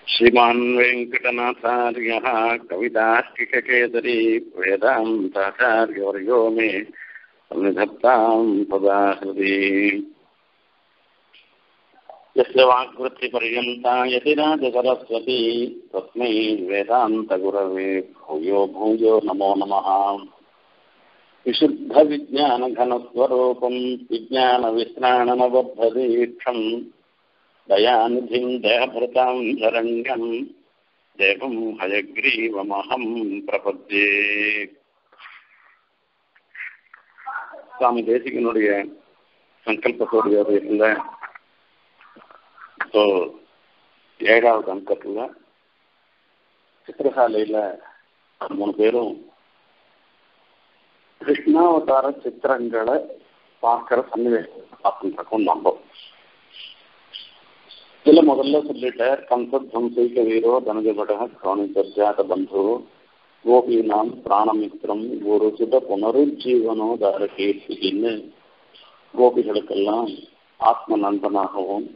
श्रीमान् वेङ्कटनाथार्यः कवितार्किककेसरी वेदान्ताचार्यवर्यो मे सन्निधत्तां सदा हृदि यस्य वाक्वृत्तिपर्यन्ता यतिराजसरस्वती तस्मै वेदान्तगुरवे भूयो भूयो नमो नमः विशुद्धविज्ञानघनस्वरूपं विज्ञानविश्राणनबद्धदीक्षम् दयानिधिं देहभृतां शरण्यं देवं हयग्रीवमहं प्रपद्ये சுவாமி தேசிகனுடைய சங்கல்பத்தோடைய பேசல ஸோ ஏழாவது அங்கத்தில் சித்திரசாலையில் மூணு பேரும் கிருஷ்ணாவதார சித்திரங்களை பார்க்குற சன்னிவேசம் பார்த்துருக்கோம் நம்பும் இதுல முதல்ல சொல்லிட்டார் கம்சத்வம்சைக வீரோ தனஜபட கௌணிபர்ஜாத பந்து கோபினாம் பிராணமித்திரம் ஒரு சுத புனருஜீவனோ தாரகேசின்னு கோபிகளுக்கெல்லாம் ஆத்ம நண்பனாகவும்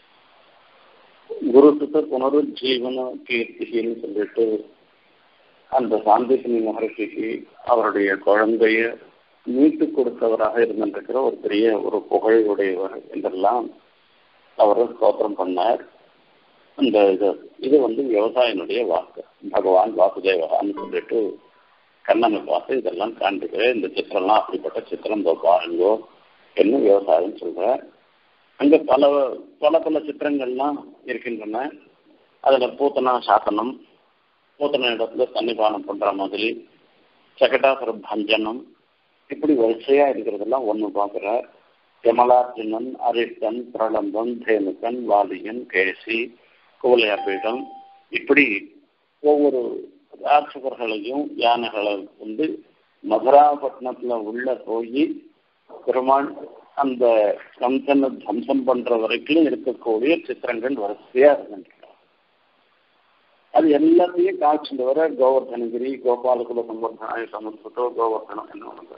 குரு சுத புனருஜீவன கீர்த்தின்னு சொல்லிட்டு அந்த சாந்திகினி மகர்ஷிக்கு அவருடைய குழந்தைய மீட்டு கொடுத்தவராக இருந்திருக்கிற ஒரு பெரிய ஒரு புகழ் உடையவர் என்றெல்லாம் அவர் ஸ்தோத்திரம் பண்ணார் இந்த இது இது வந்து விவசாயினுடைய வாக்கு பகவான் வாசுதேவகான்னு சொல்லிட்டு கண்ணனை பார்த்து இதெல்லாம் காண்பிக்கிறேன் இந்த சித்திரம்லாம் அப்படிப்பட்ட சித்திரம் பாருங்கோ என்ன விவசாயம் சொல்ற அங்க பல பல பல சித்திரங்கள்லாம் இருக்கின்றன அதுல பூத்தனா சாசனம் பூத்தன இடத்துல சன்னிபானம் பண்ற மாதிரி சகடாசுர பஞ்சனம் இப்படி வரிசையா இருக்கிறதெல்லாம் ஒண்ணு பார்க்கிறார் யமலார்ஜுனன் அரிஷ்டன் பிரளம்பன் தேனுக்கன் வாலியன் கேசி குவலையாபீடம் இப்படி ஒவ்வொரு ராட்சகர்களையும் யானைகளை வந்து மதுராபட்டினத்துல உள்ள போய் பெருமாள் அந்த கம்சனை தம்சம் பண்ற வரைக்கும் இருக்கக்கூடிய சித்திரங்கள் வரிசையா இருக்கின்றன அது எல்லாத்தையும் காட்சிட்டு வர கோவர்தனகிரி கோபாலகுல சம்பர்தனாய சமஸ்கிருதோ கோவர்தனம் என்ன ஒன்று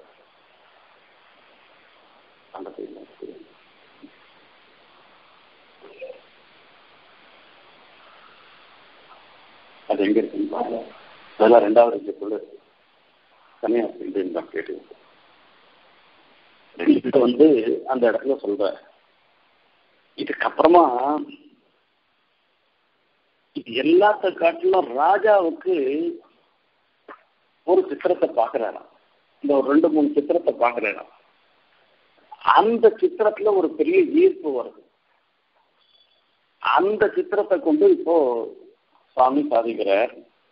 அந்த அது எங்க இருக்குன்னு அதெல்லாம் ரெண்டாவது இடத்துக்குள்ள தனியா தான் கேட்டு வந்து அந்த இடத்துல சொல்ற இதுக்கப்புறமா இது எல்லாத்த காட்டிலும் ராஜாவுக்கு ஒரு சித்திரத்தை பாக்குறாராம் இந்த ஒரு ரெண்டு மூணு சித்திரத்தை பாக்குறாராம் அந்த சித்திரத்துல ஒரு பெரிய ஈர்ப்பு வருது அந்த சித்திரத்தை கொண்டு இப்போ சுவாமி சாதிக்கிறார்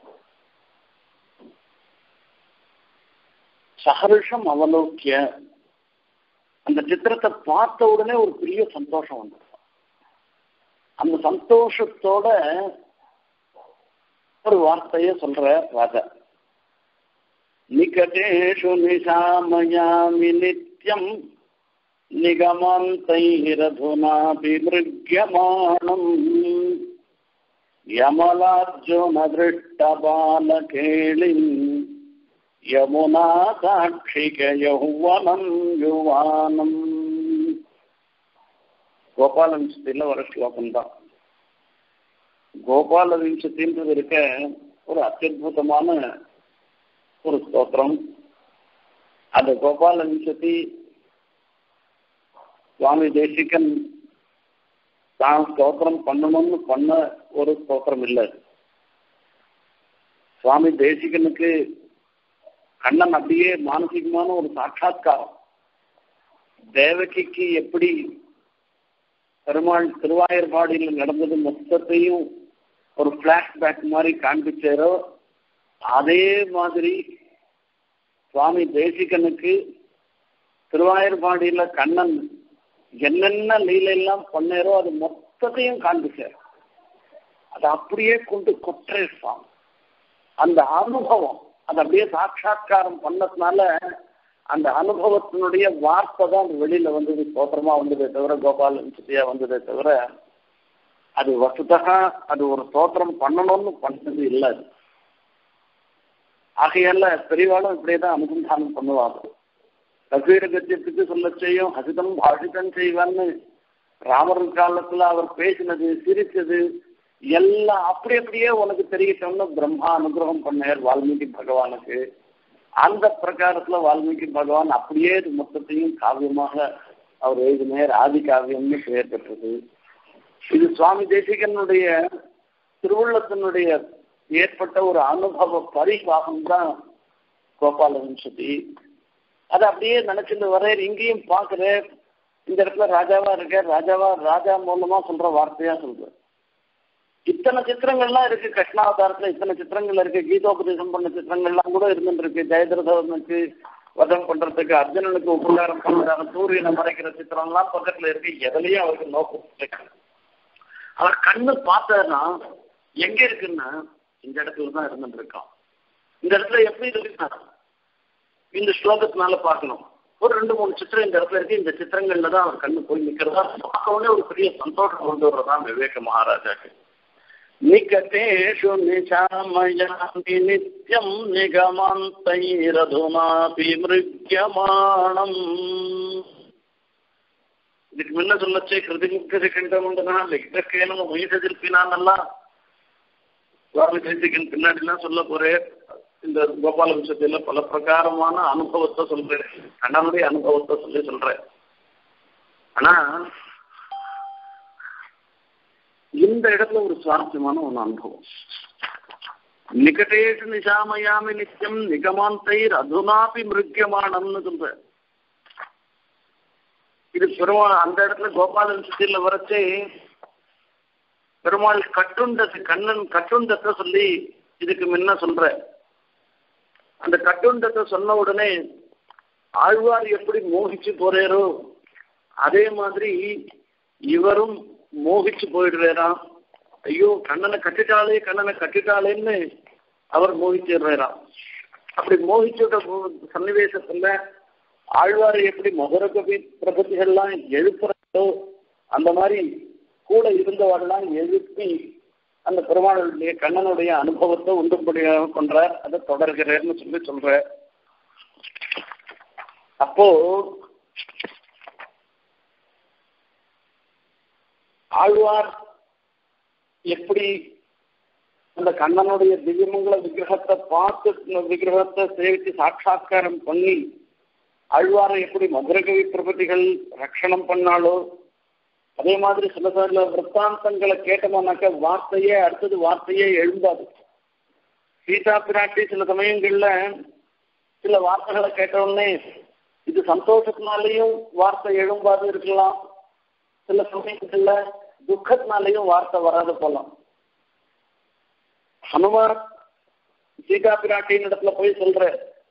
சஹர்ஷம் அவலோக்கிய அந்த சித்திரத்தை பார்த்த உடனே ஒரு பெரிய சந்தோஷம் வந்து அந்த சந்தோஷத்தோட ஒரு வார்த்தைய சொல்ற ராஜா நிகடேஷு நிசாமயாமி நித்யம் निगमान्तैरधुनाभिमृग्यमाणम् यमलार्जुनदृष्टबालकेलिम् यमुना साक्षिकयौवनम् युवानम् கோபால விம்சத்தில வர ஸ்லோகம் தான் கோபால விம்சத்தின்றது இருக்க ஒரு அத்தியுதமான ஒரு ஸ்தோத்திரம் அந்த கோபால விம்சத்தி சுவாமி தேசிகன் தான் ஸ்தோத்திரம் பண்ணணும்னு பண்ண ஒரு ஸ்தோத்திரம் இல்லை சுவாமி தேசிகனுக்கு கண்ணன் அப்படியே மானசிகமான ஒரு சாட்சா்காரம் தேவகிக்கு எப்படி பெருமாள் திருவாயர்பாடியில் நடந்தது மொத்தத்தையும் ஒரு பிளாஷ்பேக் மாதிரி காண்பிச்சாரோ அதே மாதிரி சுவாமி தேசிகனுக்கு திருவாயர்பாடியில கண்ணன் என்னென்ன லீலையெல்லாம் பண்ணாரோ அது மொத்தத்தையும் காண்பிச்சார் அதை அப்படியே கொண்டு கொற்றேசான் அந்த அனுபவம் அது அப்படியே சாட்சா்காரம் பண்ணதுனால அந்த அனுபவத்தினுடைய வார்த்தை தான் அது வெளியில வந்தது ஸ்தோத்திரமா வந்ததே தவிர கோபால சித்தியா வந்ததே தவிர அது வசுதகா அது ஒரு ஸ்தோத்திரம் பண்ணணும்னு பண்ணது இல்லை அது ஆகையால பெரியவாளும் இப்படியேதான் அனுசந்தானம் பண்ணுவாங்க கபீர கத்தியத்துக்கு சொல்ல செய்யும் ஹசிதம் பாஷிதம் செய்வான்னு ராமர் காலத்துல அவர் பேசினது சிரிச்சது எல்லாம் அப்படி அப்படியே உனக்கு தெரியட்டோம்னு பிரம்மா அனுகிரகம் பண்ணார் வால்மீகி பகவானுக்கு அந்த பிரகாரத்துல வால்மீகி பகவான் அப்படியே இது மொத்தத்தையும் காவியமாக அவர் எழுதினார் ஆதி காவியம்னு பெயர் பெற்றது இது சுவாமி தேசிகனுடைய திருவுள்ளத்தினுடைய ஏற்பட்ட ஒரு அனுபவ பரிபாகம் தான் கோபால வம்சதி அதை அப்படியே நினைச்சிட்டு வர இங்கேயும் பாக்குற இந்த இடத்துல ராஜாவா இருக்க ராஜாவா ராஜா மூலமா சொல்ற வார்த்தையா சொல்ற இத்தனை சித்திரங்கள்லாம் இருக்கு கிருஷ்ணாவதாரத்துல இத்தனை சித்திரங்கள் இருக்கு கீதோபதேசம் பண்ண சித்திரங்கள்லாம் கூட இருந்துட்டு இருக்கு ஜெயதிரதனுக்கு வதம் பண்றதுக்கு அர்ஜுனனுக்கு உபகாரம் பண்றாங்க சூரியனை மறைக்கிற சித்திரம்லாம் பக்கத்துல இருக்கு எதுலயும் அவருக்கு நோக்கம் அவர் கண்ணு பார்த்ததுன்னா எங்க இருக்குன்னா இந்த இடத்துல தான் இருந்துட்டு இருக்கான் இந்த இடத்துல எப்படி இருக்குன்னா இந்த ஸ்லோகத்தினால பார்க்கணும் ஒரு ரெண்டு மூணு சித்திரம் இந்த இடத்துல இருக்கு இந்த சித்திரங்கள்ல தான் அவர் கண்ணு போய் நிக்கிறதா பார்த்த உடனே ஒரு பெரிய சந்தோஷம் கொண்டு வர்றதான் விவேக மகாராஜாக்கு நிகதேஷு நிஷாமயாமி நித்யம் நிகமாந்தைரதுமாபி மிருக்யமாணம் இதுக்கு முன்ன சொல்லச்சே கிருதிமுக்தி கண்டமுண்டனா லிக்தக்கேனும் உயிரிழப்பினான்னெல்லாம் சுவாமி தேசிகன் பின்னாடிலாம் சொல்ல போறேன் இந்த கோபால விஷயத்துல பல பிரகாரமான அனுபவத்தை சொல்றேன் கண்ணனுடைய அனுபவத்தை சொல்லி சொல்றேன் ஆனா இந்த இடத்துல ஒரு சுவாரஸ்யமான ஒரு அனுபவம் நிகடேஷு நிஷாமயாமி நித்தியம் நிகமாந்தைர் அதுனாபி மிருக்கியமானம்னு சொல்ற இது பெருமாள் அந்த இடத்துல கோபால விஷயத்துல வரைச்சே பெருமாள் கட்டுண்டது கண்ணன் கட்டுண்டத்தை சொல்லி இதுக்கு முன்ன சொல்ற அந்த கட்டுண்டத்தை சொன்ன உடனே ஆழ்வார் எப்படி மோகிச்சு போறாரோ அதே மாதிரி இவரும் மோகிச்சு போயிடுறாராம் ஐயோ கண்ணனை கட்டிட்டாலே கண்ணனை கட்டிட்டாளேன்னு அவர் மோகிச்சிடுறாராம் அப்படி மோகிச்சுட்ட சன்னிவேசத்துல ஆழ்வார் எப்படி மதுர கவி பிரபதிகள்லாம் எழுப்புறதோ அந்த மாதிரி கூட இருந்தவரெல்லாம் எழுப்பி அந்த பெருமாளுடைய கண்ணனுடைய அனுபவத்தை உண்டுபடியாக கொன்றார் அதை தொடர்கிறார்னு சொல்லி சொல்ற அப்போ ஆழ்வார் எப்படி அந்த கண்ணனுடைய திவ்யமங்கல விக்கிரகத்தை பார்த்து விக்கிரகத்தை சேவித்து சாட்சா்காரம் பண்ணி ஆழ்வாரை எப்படி மதுரகவி பிரபதிகள் ரட்சணம் பண்ணாலோ அதே மாதிரி சில சில விற்த்தாந்தங்களை கேட்டோம்னாக்க வார்த்தையே அடுத்தது வார்த்தையே எழும்பாது சீதா பிராட்டி சில சமயங்கள்ல சில வார்த்தைகளை கேட்ட உடனே இது சந்தோஷத்தினாலேயும் வார்த்தை எழும்பாது இருக்கலாம் சில சமயங்கள்ல துக்கத்தினாலேயும் வார்த்தை வராது போலாம் ஹனுமார் சீதா பிராட்டியின் இடத்துல போய் சொல்ற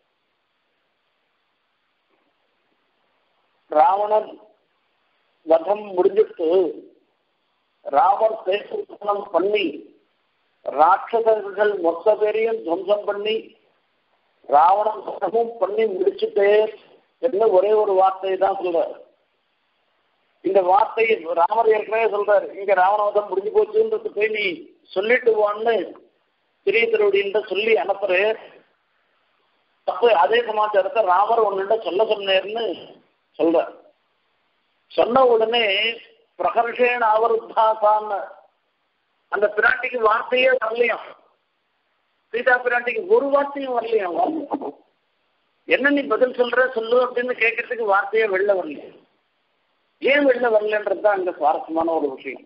ராவணன் வதம் முடிஞ்சிட்டு ராமர் சேஷம் பண்ணி ராட்சசர்கள் மொத்த பேரையும் துவம்சம் பண்ணி ராவணன் வதமும் பண்ணி முடிச்சுட்டே என்ன ஒரே ஒரு வார்த்தையை தான் சொல்றார் இந்த வார்த்தையை ராமர் ஏற்கனவே சொல்றாரு இங்க ராவணவதம் முடிஞ்சு போச்சுன்றது போய் நீ சொல்லிட்டு வான்னு பெரிய திருவடின்ற சொல்லி அனுப்புற அப்ப அதே சமாச்சாரத்தை ராமர் ஒன்னுட்ட சொல்ல சொன்னேர்னு சொல்ற சொன்ன உடனே பிரகர்ஷேன அவருத்தாசான்னு அந்த பிராட்டிக்கு வார்த்தையே வரலையாம் சீதா பிராட்டிக்கு ஒரு வார்த்தையும் வரலையாம் என்ன நீ பதில் சொல்ற சொல்லு அப்படின்னு கேட்கறதுக்கு வார்த்தையே வெளில வரலையா ஏன் வெளில வரலன்றது தான் அங்க சுவாரஸ்யமான ஒரு விஷயம்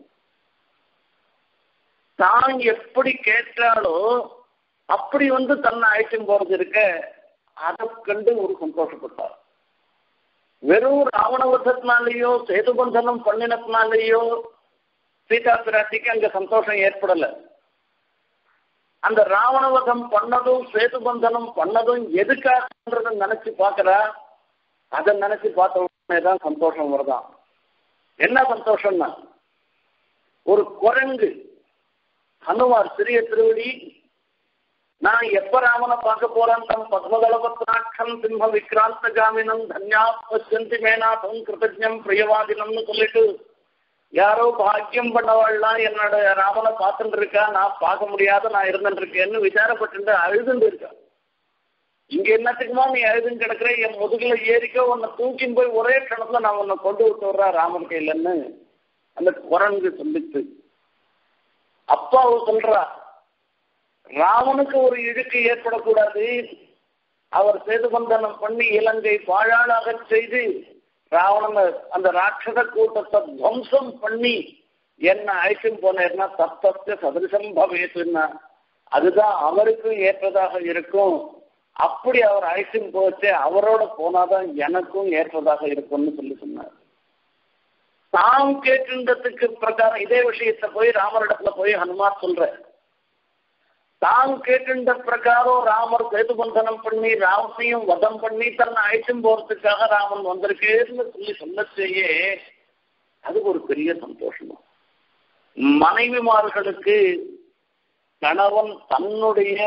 தான் எப்படி கேட்டாலோ அப்படி வந்து தன்னை அழைச்சும் போறது இருக்க அதை கண்டு ஒரு சந்தோஷப்பட்டார் வெறும் ராவணவசத்தினாலேயோ சேதுபந்தனம் பண்ணினத்தினாலேயோ சீதா பிராட்டிக்கு அங்க சந்தோஷம் ஏற்படல அந்த ராவணவதம் பண்ணதும் சேதுபந்தனம் பண்ணதும் எதுக்காகன்றத நினைச்சு பாக்குறா அதை நினைச்சு பார்த்த உடனே தான் சந்தோஷம் வருதான் என்ன சந்தோஷம்னா ஒரு குரங்கு ஹனுமார் சிறிய திருவடி நான் எப்ப ராமனை பார்க்க போறேன் தம் பத்மகலபத்ராட்சம் சிம்ம விக்ராந்த ஜாமினம் தன்யா பசந்தி மேனாதம் கிருதஜம் பிரியவாதினம்னு சொல்லிட்டு யாரோ பாக்கியம் பண்ணவாள்லாம் என்னோட ராமனை பார்த்துட்டு இருக்கா நான் பார்க்க முடியாத நான் இருந்துட்டு இருக்கேன்னு விசாரப்பட்டு அழுதுண்டு இருக்கா இங்க என்னத்துக்குமா நீ அழுதுன்னு கிடக்குற என் முதுகுல ஏறிக்கோ உன்னை தூக்கின்னு போய் ஒரே கணத்துல நான் உன்னை கொண்டு விட்டு வர்றா ராமன் கையிலன்னு அந்த குரங்கு சொல்லிச்சு அப்பா அவ சொல்றா ராமனுக்கு ஒரு இழுக்கு ஏற்படக்கூடாது அவர் சேதுபந்தனம் பண்ணி இலங்கை பாழாளாக செய்து ராவணன் அந்த ராட்சத கூட்டத்தை துவம்சம் பண்ணி என்ன அழைக்கும் போனேன்னா தத்தத்தை சதிருஷம் பவேசுன்னா அதுதான் அவருக்கும் ஏற்றதாக இருக்கும் அப்படி அவர் அழைச்சும் போச்சு அவரோட போனாதான் எனக்கும் ஏற்றதாக இருக்கும்னு சொல்லி சொன்னார் தாம் கேட்டுன்றதுக்கு பிரகாரம் இதே விஷயத்தை போய் ராமரிடத்துல போய் ஹனுமார் சொல்ற தாம் கேட்டுன்ற பிரகாரம் ராமர் சேதுபந்தனம் பண்ணி ராமனையும் வதம் பண்ணி தன்னை அழைச்சும் போறதுக்காக ராமன் வந்திருக்கேன்னு சொல்லி சொல்லச்சேயே அது ஒரு பெரிய சந்தோஷமா மனைவிமார்களுக்கு கணவன் தன்னுடைய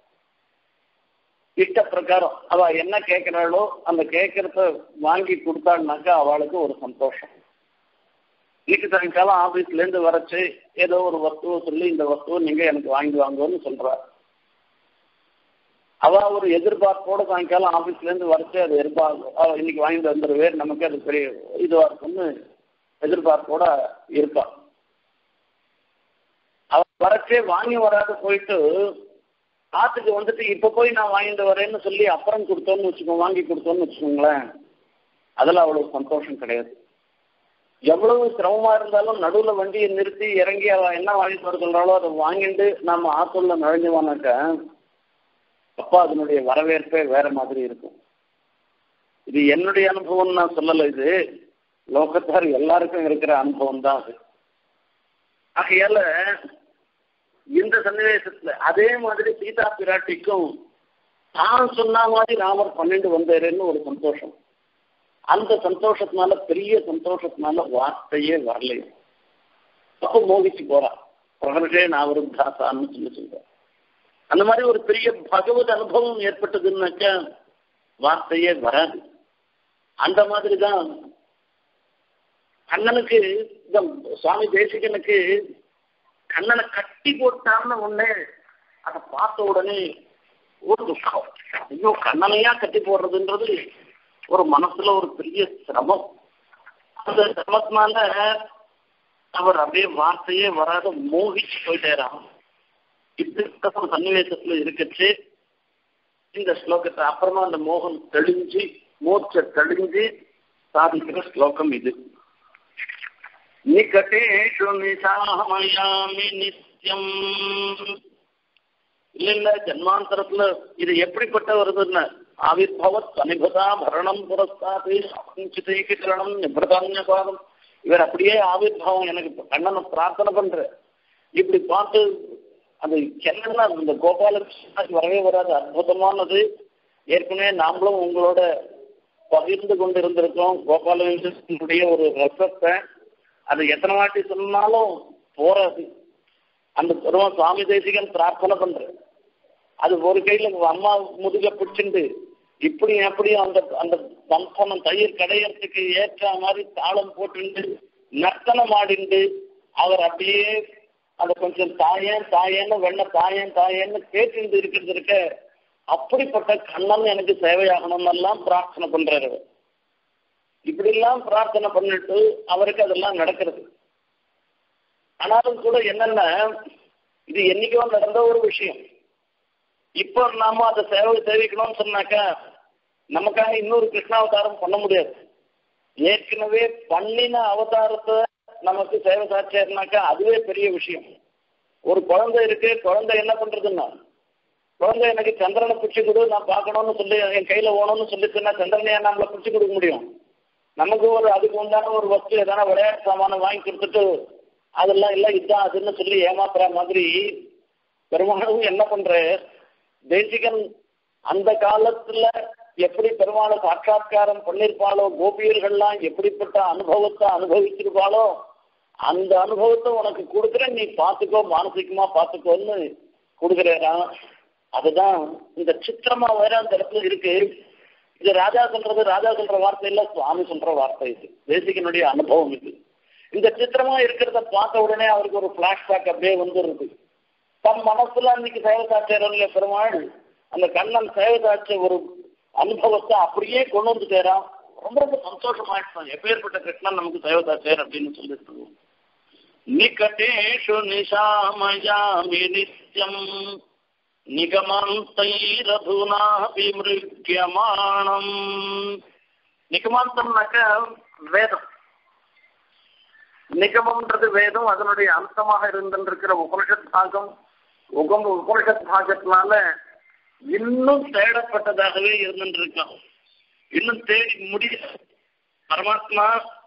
இஷ்ட பிரகாரம் அவ என்ன கேட்கிறாளோ அந்த கேட்கறத வாங்கி கொடுத்தாள்னாக்கா அவளுக்கு ஒரு சந்தோஷம் இன்னைக்கு சாயங்காலம் ஆபீஸ்ல இருந்து வரச்சு ஏதோ ஒரு வஸ்துவை சொல்லி இந்த வஸ்துவை நீங்க எனக்கு வாங்கி வாங்குன்னு சொல்றா அவ ஒரு எதிர்பார்ப்போட சாயங்காலம் ஆபீஸ்ல இருந்து வரச்சு அது எதிர்பார்ப்பு இன்னைக்கு வாங்கிட்டு வந்துருவே நமக்கு அது பெரிய இதுவா இருக்கும்னு எதிர்பார்ப்போட இருப்பா அவ வரச்சே வாங்கி வராத போயிட்டு ஆத்துக்கு வந்துட்டு இப்ப போய் நான் வாங்கிட்டு வரேன்னு சொல்லி அப்புறம் கொடுத்தோன்னு வச்சுக்கோ வாங்கி கொடுத்தோன்னு வச்சுக்கோங்களேன் அதுல அவ்வளவு சந்தோஷம் கிடையாது எவ்வளவு சிரமமா இருந்தாலும் நடுவுல வண்டியை நிறுத்தி இறங்கி அவ என்ன வாங்கிட்டு வர சொல்றாளோ அதை வாங்கிட்டு நம்ம ஆத்துள்ள நுழைஞ்சுவானாக்க அப்பா அதனுடைய வரவேற்பே வேற மாதிரி இருக்கும் இது என்னுடைய அனுபவம் நான் சொல்லல இது லோகத்தார் எல்லாருக்கும் இருக்கிற அனுபவம் தான் அது ஆகையால இந்த சன்னிவேசத்துல அதே மாதிரி சீதா பிராட்டிக்கும் தான் சொன்ன மாதிரி ராமர் பன்னெண்டு வந்தாருன்னு ஒரு சந்தோஷம் அந்த சந்தோஷத்தினால பெரிய சந்தோஷத்தினால வார்த்தையே வரலையே அப்ப மோகிச்சு போறா பிரகர்ஷே நாவருத்தாசான்னு சொல்லி சொல்ற அந்த மாதிரி ஒரு பெரிய பகவத் அனுபவம் ஏற்பட்டதுன்னாக்க வார்த்தையே வராது அந்த மாதிரி தான் கண்ணனுக்கு சுவாமி தேசிகனுக்கு கண்ணனை கட்டி போட்டான்னு உடனே அதை பார்த்த உடனே ஒரு துக்கம் ஐயோ கண்ணனையா கட்டி போடுறதுன்றது ஒரு மனசுல ஒரு பெரிய சிரமம் அந்த சிரமத்தினால அவர் அப்படியே வார்த்தையே வராத மோகிச்சு போயிட்டாராம் இப்படிப்பட்ட ஒரு சன்னிவேசத்துல இருக்கச்சு இந்த ஸ்லோகத்தை அப்புறமா அந்த மோகம் தெளிஞ்சு மூச்ச தெளிஞ்சு சாதிக்கிற ஸ்லோகம் இது நிகட்டேஷு நிசாமயாமி நித்தியம் இல்ல இல்ல ஜன்மாந்தரத்துல இது எப்படிப்பட்ட வருதுன்னு ஆவிர்பவத் அனிபதா பரணம் புரஸ்தாது சரணம் நிபிரதான்யபாதம் இவர் அப்படியே ஆவிர்பாவம் எனக்கு கண்ணனை பிரார்த்தனை பண்ற இப்படி பார்த்து அது என்னன்னா இந்த கோபாலகிருஷ்ணன் வரவே வராது அற்புதமானது ஏற்கனவே நாமளும் உங்களோட பகிர்ந்து கொண்டு இருந்திருக்கோம் கோபாலகிருஷ்ணனுடைய ஒரு ரசத்தை அது எத்தனை வாட்டி சொன்னாலும் போறாது அந்த பெருமாள் சுவாமி தேசிகன் பிரார்த்தனை பண்ற அது ஒரு கையில அம்மா முதுக பிடிச்சிண்டு இப்படி அப்படியும் அந்த அந்த வம்சனம் தயிர் கடையறதுக்கு ஏற்ற மாதிரி தாளம் போட்டுண்டு நர்த்தனம் ஆடிண்டு அவர் அப்படியே அந்த கொஞ்சம் தாயேன் தாயேன்னு வெண்ண தாயேன் தாயேன்னு கேட்டு இருக்கிறது இருக்க அப்படிப்பட்ட கண்ணன் எனக்கு சேவையாகணும் எல்லாம் பிரார்த்தனை பண்றாரு இப்படி எல்லாம் பிரார்த்தனை பண்ணிட்டு அவருக்கு அதெல்லாம் நடக்கிறது ஆனாலும் கூட என்னன்னா இது என்னைக்கோ நடந்த ஒரு விஷயம் இப்போ நாம அதை சேவை சேவிக்கணும்னு சொன்னாக்கா நமக்காக இன்னொரு கிருஷ்ணாவதாரம் பண்ண முடியாது ஏற்கனவே பண்ணின அவதாரத்தை நமக்கு சேவை சாட்சியாருனாக்கா அதுவே பெரிய விஷயம் ஒரு குழந்தை இருக்கு குழந்தை என்ன பண்றதுன்னா குழந்தை எனக்கு சந்திரனை பிடிச்சி கொடு நான் பார்க்கணும்னு சொல்லி என் கையில ஓணும்னு சொல்லிச்சுன்னா சந்திரனையா நம்மளை பிடிச்சி கொடுக்க முடியும் நமக்கு ஒரு அதுக்கு உண்டான ஒரு வஸ்து எதனா விளையாட்டு சாமானம் வாங்கி கொடுத்துட்டு அதெல்லாம் இல்லை இதுதான் அதுன்னு சொல்லி ஏமாத்துற மாதிரி பெருமாளும் என்ன பண்ற தேசிகன் அந்த காலத்துல எப்படி பெருமாளை சாட்சா்காரம் பண்ணிருப்பாளோ கோபியர்கள்லாம் எப்படிப்பட்ட அனுபவத்தை அனுபவிச்சிருப்பாளோ அந்த அனுபவத்தை உனக்கு கொடுக்குறேன் நீ பார்த்துக்கோ மானசிகமா பார்த்துக்கோன்னு கொடுக்குறேனா அதுதான் இந்த சித்திரமா வேற அந்த இடத்துல இருக்கு இது ராஜா சொல்றது ராஜா சொல்ற வார்த்தை இல்ல சுவாமி சொல்ற வார்த்தை இது தேசிகனுடைய அனுபவம் இது இந்த சித்திரமா இருக்கிறத பார்த்த உடனே அவருக்கு ஒரு பிளாஷ்பேக் அப்படியே வந்துடுது தம் மனசுல அன்னைக்கு சேவை சாட்சியரங்க பெருமாள் அந்த கண்ணன் சேவை சாட்சிய ஒரு அனுபவத்தை அப்படியே கொண்டு வந்துட்டேரான் ரொம்ப ரொம்ப சந்தோஷமாயிட்டான் எப்பேற்பட்ட கிருஷ்ணன் நமக்கு சேவை சாட்சியர் அப்படின்னு சொல்லிட்டு நிகடேஷு நிஷாமயாமி நித்யம் நிகமாந்தைரதுனாபிமிருக்கியமானம் நிகமாந்தம்னாக்க வேதம் நிகமம்ன்றது வேதம் அதனுடைய அம்சமாக இருந்திருக்கிற உபனிஷத் பாகம் உகம் உபனிஷத் பாகத்தினால இன்னும் தேடப்பட்டதாகவே இருந்துருக்கான் இன்னும் தேடி முடிய பரமாத்மா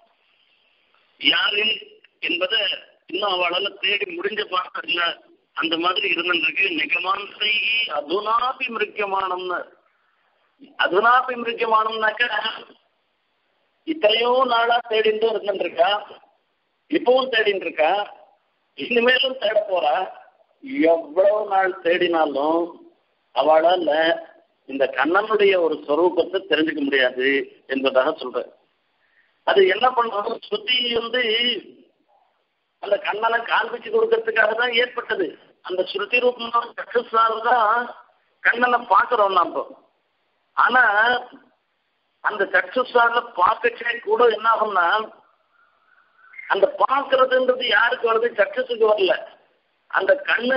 யாரு என்பதை இன்னும் அவளால தேடி முடிஞ்ச பார்க்கல அந்த மாதிரி இருந்துருக்கு நிகமாந்தை அதுனாபி மிருக்கியமானம்னு அதுனாபி மிருக்கியமானம்னாக்க இத்தனையோ நாளா தேடிட்டு இருந்துருக்கா இப்பவும் தேடிட்டு இருக்கா இனிமேலும் தேட போறா எவ்வளவு நாள் தேடினாலும் அவளால இந்த கண்ணனுடைய ஒரு ஸ்வரூபத்தை தெரிஞ்சுக்க முடியாது என்பதாக சொல்ற அது என்ன பண்ணுறது சுத்தி வந்து அந்த கண்ணனை காண்பிச்சு கொடுக்கறதுக்காக தான் ஏற்பட்டது அந்த ஸ்ருதி ரூபம் சக்சஸ்னால தான் கண்ணனை பார்க்கிறோம் நாம ஆனா அந்த சக்சஸ்னால பார்க்கச்சே கூட என்ன ஆகும்னா அந்த பார்க்கறதுன்றது யாருக்கு வருது சக்சஸுக்கு வரல அந்த கண்ணு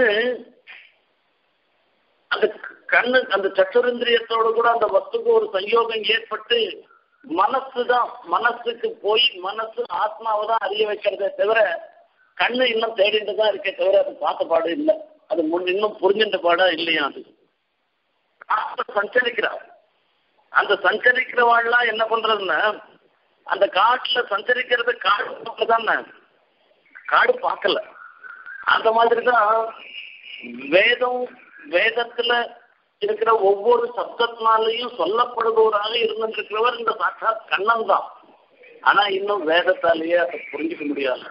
அந்த கண்ணு அந்த சச்சுரந்திரியத்தோடு கூட அந்த வஸ்துக்கு ஒரு சயோகம் ஏற்பட்டு மனசு தான் மனசுக்கு போய் மனசு ஆத்மாவை தான் அறிய வைக்கிறதே தவிர கண்ணு இன்னும் தேடிட்டு தான் இருக்கே தவிர அது பார்த்த பாடு இல்லை அது முன் இன்னும் புரிஞ்சின்ற பாடா இல்லையா அது ஆத்மா சஞ்சரிக்கிறா அந்த சஞ்சரிக்கிறவாள்லாம் என்ன பண்றதுன்னா அந்த காட்டுல சஞ்சரிக்கிறது காடு தானே காடு பார்க்கல அந்த மாதிரி தான் வேதம் வேதத்துல இருக்கிற ஒவ்வொரு சப்தத்தினாலையும் சொல்லப்படுபவராக இருந்திருக்கிறவர் இந்த சாட்சாத் கண்ணன் தான் ஆனா இன்னும் வேதத்தாலேயே அதை புரிஞ்சுக்க முடியாது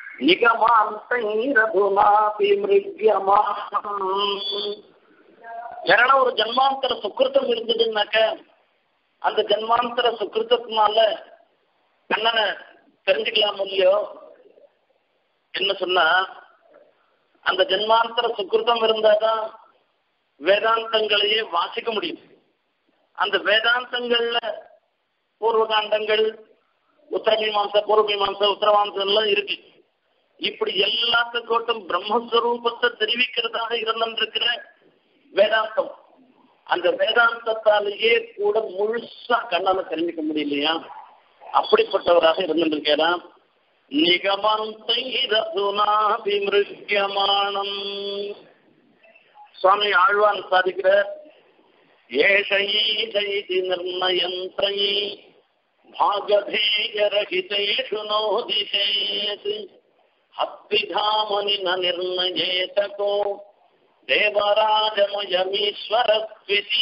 ஏன்னா ஒரு ஜன்மாந்தர சுக்கிருத்தம் இருந்ததுன்னாக்க அந்த ஜன்மாந்தர சுக்கிருத்தத்தினால கண்ணனை தெரிஞ்சுக்கலாம் இல்லையோ என்ன சொன்னா அந்த ஜென்மாந்தர சுக்கிருத்தம் இருந்தாதான் வேதாந்தங்களையே வாசிக்க முடியும் அந்த வேதாந்தங்கள்ல பூர்வகாண்டங்கள் உத்தரமீமாச பூர்வமீமாச உத்தரவாந்தம் எல்லாம் இருக்கு இப்படி எல்லாத்துக்கோட்டும் பிரம்மஸ்வரூபத்தை தெரிவிக்கிறதாக இருந்திருக்கிற வேதாந்தம் அந்த வேதாந்தத்தாலேயே கூட முழுசா கண்ணால தெரிஞ்சுக்க முடியலையா அப்படிப்பட்டவராக இருந்திருக்கிறான் நிகமந்தைரதுனாபிமிருக்கியமானம் சுவாமி ஆழ்வான் சாதிக்கிற ஏஷைதி நிர்ணயந்தை भागधेयरहितेषु नोदिशेत् हत्विधामनि न निर्णयेतको தேவராஜமயமீஸ்வரஸ்விதி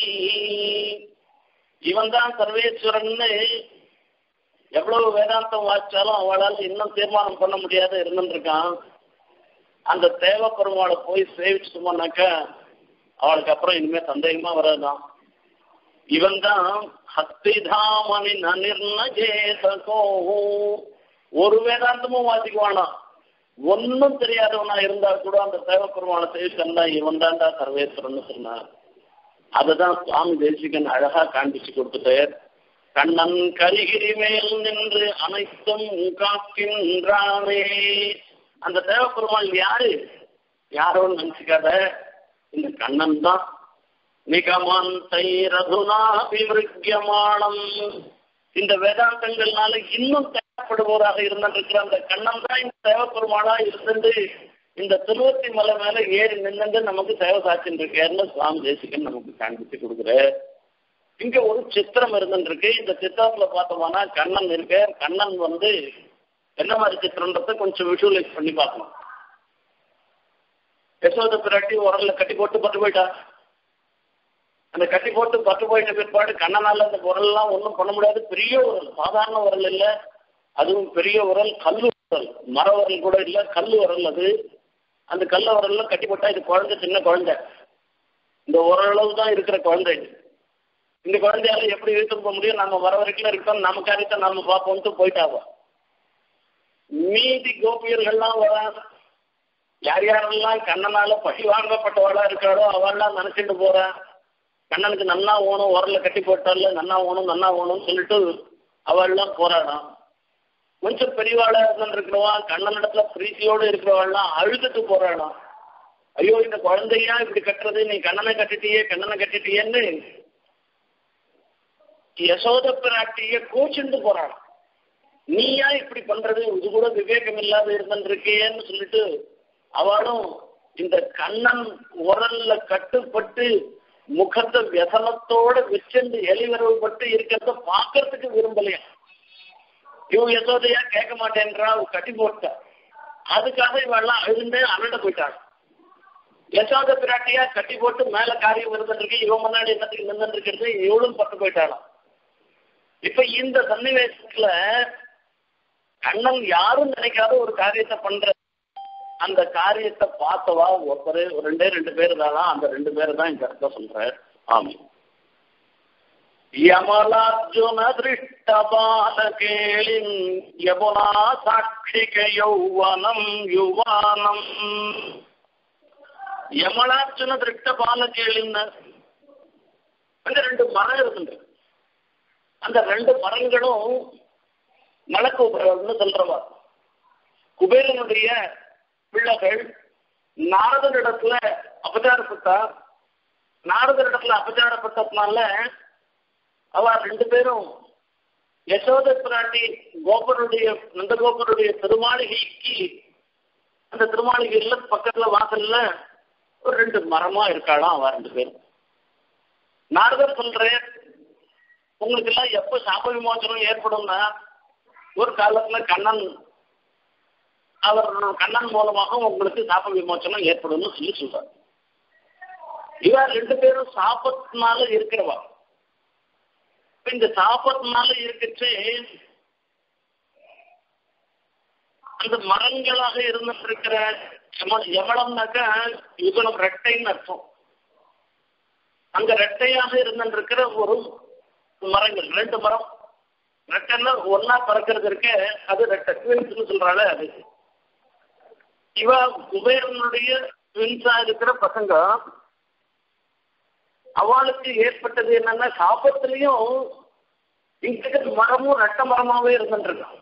இவன் தான் சர்வேஸ்வரன்னு எவ்வளவு வேதாந்தம் வாசிச்சாலும் அவளால் இன்னும் தீர்மானம் பண்ண முடியாத இருந்துருக்கான் அந்த தேவ பெருமாளை போய் சேவிச்சு சும்மானாக்க அவளுக்கு அப்புறம் இனிமே சந்தேகமா வராதான் இவன் தான் ஹஸ்திதாமணி நனிர்ணஜேதகோ ஒரு வேதாந்தமும் வாசிக்குவானா ஒன்னும் தெரியாதவனா இருந்தா கூட அந்த தேவ பெருமாளை சேவிச்சா இவன் தான்டா சர்வேஸ்வரன் சொன்னார் அதுதான் சுவாமி தேசிகன் அழகா காண்பிச்சு கொடுத்துட்டார் கண்ணன் கரிகிரி மேல் நின்று அனைத்தும் காக்கின்றானே அந்த தேவப்பெருமாள் யாரு யாரோன்னு நினைச்சுக்காத இந்த கண்ணன் தான் நிகமந்தை ரகுனாபிமிருக்கியமானம் இந்த வேதாந்தங்கள்னால இன்னும் தேவைப்படுவோராக இருந்திருக்கிற அந்த கண்ணன் தான் இந்த தேவப்பெருமாளா இருந்து இந்த திருவத்தி மலை மேல ஏறி நின்று நமக்கு சேவை சாட்சின்னு இருக்கேன்னு சுவாமி தேசிகன் நமக்கு காண்பிச்சு கொடுக்குற இங்க ஒரு சித்திரம் இருந்துருக்கு இந்த சித்திரத்துல பார்த்தோம்னா கண்ணன் இருக்கு கண்ணன் வந்து என்ன மாதிரி சித்திரன்றத கொஞ்சம் விஷுவலைஸ் பண்ணி பார்க்கணும் யசோத பிராட்டி உரல்ல கட்டி போட்டு பட்டு போயிட்டா அந்த கட்டி போட்டு பட்டு போயிட்ட பிற்பாடு கண்ணனால அந்த உரல்லாம் ஒன்றும் பண்ண முடியாது பெரிய உரல் சாதாரண உரல் இல்லை அதுவும் பெரிய உரல் கல்லு உரல் மர உரல் கூட இல்லை கல்லு உரல் அது அந்த கல்ல உரல்ல கட்டி போட்டா இது குழந்தை சின்ன குழந்தை இந்த ஓரளவு தான் இருக்கிற குழந்தை இது இந்த குழந்தையால எப்படி இழுத்து போக முடியும் நம்ம வர வரைக்கும் இருக்கோம் நம்ம காரியத்தை நம்ம பார்ப்போம்ட்டு போயிட்டாவோ மீதி கோபியர்கள்லாம் வர யார் யாரெல்லாம் கண்ணனால பழி வாங்கப்பட்டவளா இருக்காளோ அவள்லாம் நினைச்சிட்டு போறா கண்ணனுக்கு நன்னா ஓணும் உரல கட்டி போட்டால நன்னா ஓணும் நன்னா ஓணும்னு சொல்லிட்டு அவள்லாம் போராடாம் கொஞ்சம் பெரியவாளா இருக்கிறவா கண்ணனிடத்துல பிரீத்தியோடு இருக்கிறவாள்லாம் அழுதுட்டு போறாளாம் ஐயோ இந்த குழந்தையா இப்படி கட்டுறது நீ கண்ணனை கட்டிட்டியே கண்ணனை கட்டிட்டியேன்னு யசோத பிராட்டிய கோச்சுண்டு போறாளாம் நீயா இப்படி பண்றது இது கூட விவேகம் இல்லாத இருந்திருக்கேன்னு சொல்லிட்டு அவளும் இந்த கண்ணன் உரல்ல கட்டுப்பட்டு முகத்தை விசனத்தோட வச்சுண்டு எலிவரவு பட்டு இருக்கிறத பாக்குறதுக்கு விரும்பலையா இவன் யசோதையா கேட்க மாட்டேன்றா அவ கட்டி போட்டா அதுக்காக இவெல்லாம் அழுந்தே அண்ணட போயிட்டாங்க யசோத பிராட்டியா கட்டி போட்டு மேல காரியம் இருந்துருக்கு இவன் முன்னாடி என்னத்துக்கு நின்று இருக்கிறது இவளும் பட்டு போயிட்டாளாம் இப்ப இந்த சன்னிவேசத்துல கண்ணன் யாரும் நினைக்காத ஒரு காரியத்தை பண்ற அந்த காரியத்தை பார்த்தவா ஒருத்தர் ஒரு ரெண்டே ரெண்டு பேர் தானா அந்த ரெண்டு பேர் தான் இந்த இடத்துல சொல்ற ஆமி யமலார்ஜுன திருஷ்டபால கேளின் யமுனா சாட்சிக யௌவனம் யுவானம் யமலார்ஜுன திருஷ்டபால கேளின்னு அங்க ரெண்டு மரம் இருந்துட்டு அந்த ரெண்டு மரங்களும் நலக்குபரன்னு சொல்றவா குபேரனுடைய பிள்ளைகள் நாரதனிடத்துல அபச்சாரப்பட்டா நாரதனிடத்துல அபச்சாரப்பட்டதுனால அவ ரெண்டு பேரும் யசோத பிராட்டி கோபருடைய நந்தகோபருடைய திருமாளிகைக்கு அந்த திருமாளிகை இல்ல பக்கத்துல வாசல்ல ஒரு ரெண்டு மரமா இருக்காளாம் அவ ரெண்டு பேரும் நாரதர் சொல்றேன் உங்களுக்கு எல்லாம் எப்ப சாப விமோசனம் ஏற்படும்னா ஒரு காலத்துல கண்ணன் அவர் கண்ணன் மூலமாக உங்களுக்கு சாப விமோசனம் ஏற்படும்னு சொல்லி சொல்றார் இவர் ரெண்டு பேரும் சாபத்தினால இருக்கிறவா இந்த சாபத்தினால இருக்கச்சு அந்த மரங்களாக இருந்திருக்கிற எவ்வளவுனாக்கா யுகனம் ரெட்டைன்னு அர்த்தம் அங்க ரெட்டையாக இருந்திருக்கிற ஒரு மரங்கள் ரெண்டு மரம் ரெட்டைன்னா ஒன்னா பறக்கிறது இருக்க அது ரெட்டை ட்வின்ஸ்னு சொல்றாள் அது இவ குபேரனுடைய ட்வின்ஸா இருக்கிற பசங்க அவளுக்கு ஏற்பட்டது என்னன்னா சாபத்திலையும் இங்க மரமும் ரெட்ட மரமாவே இருந்துருக்கான்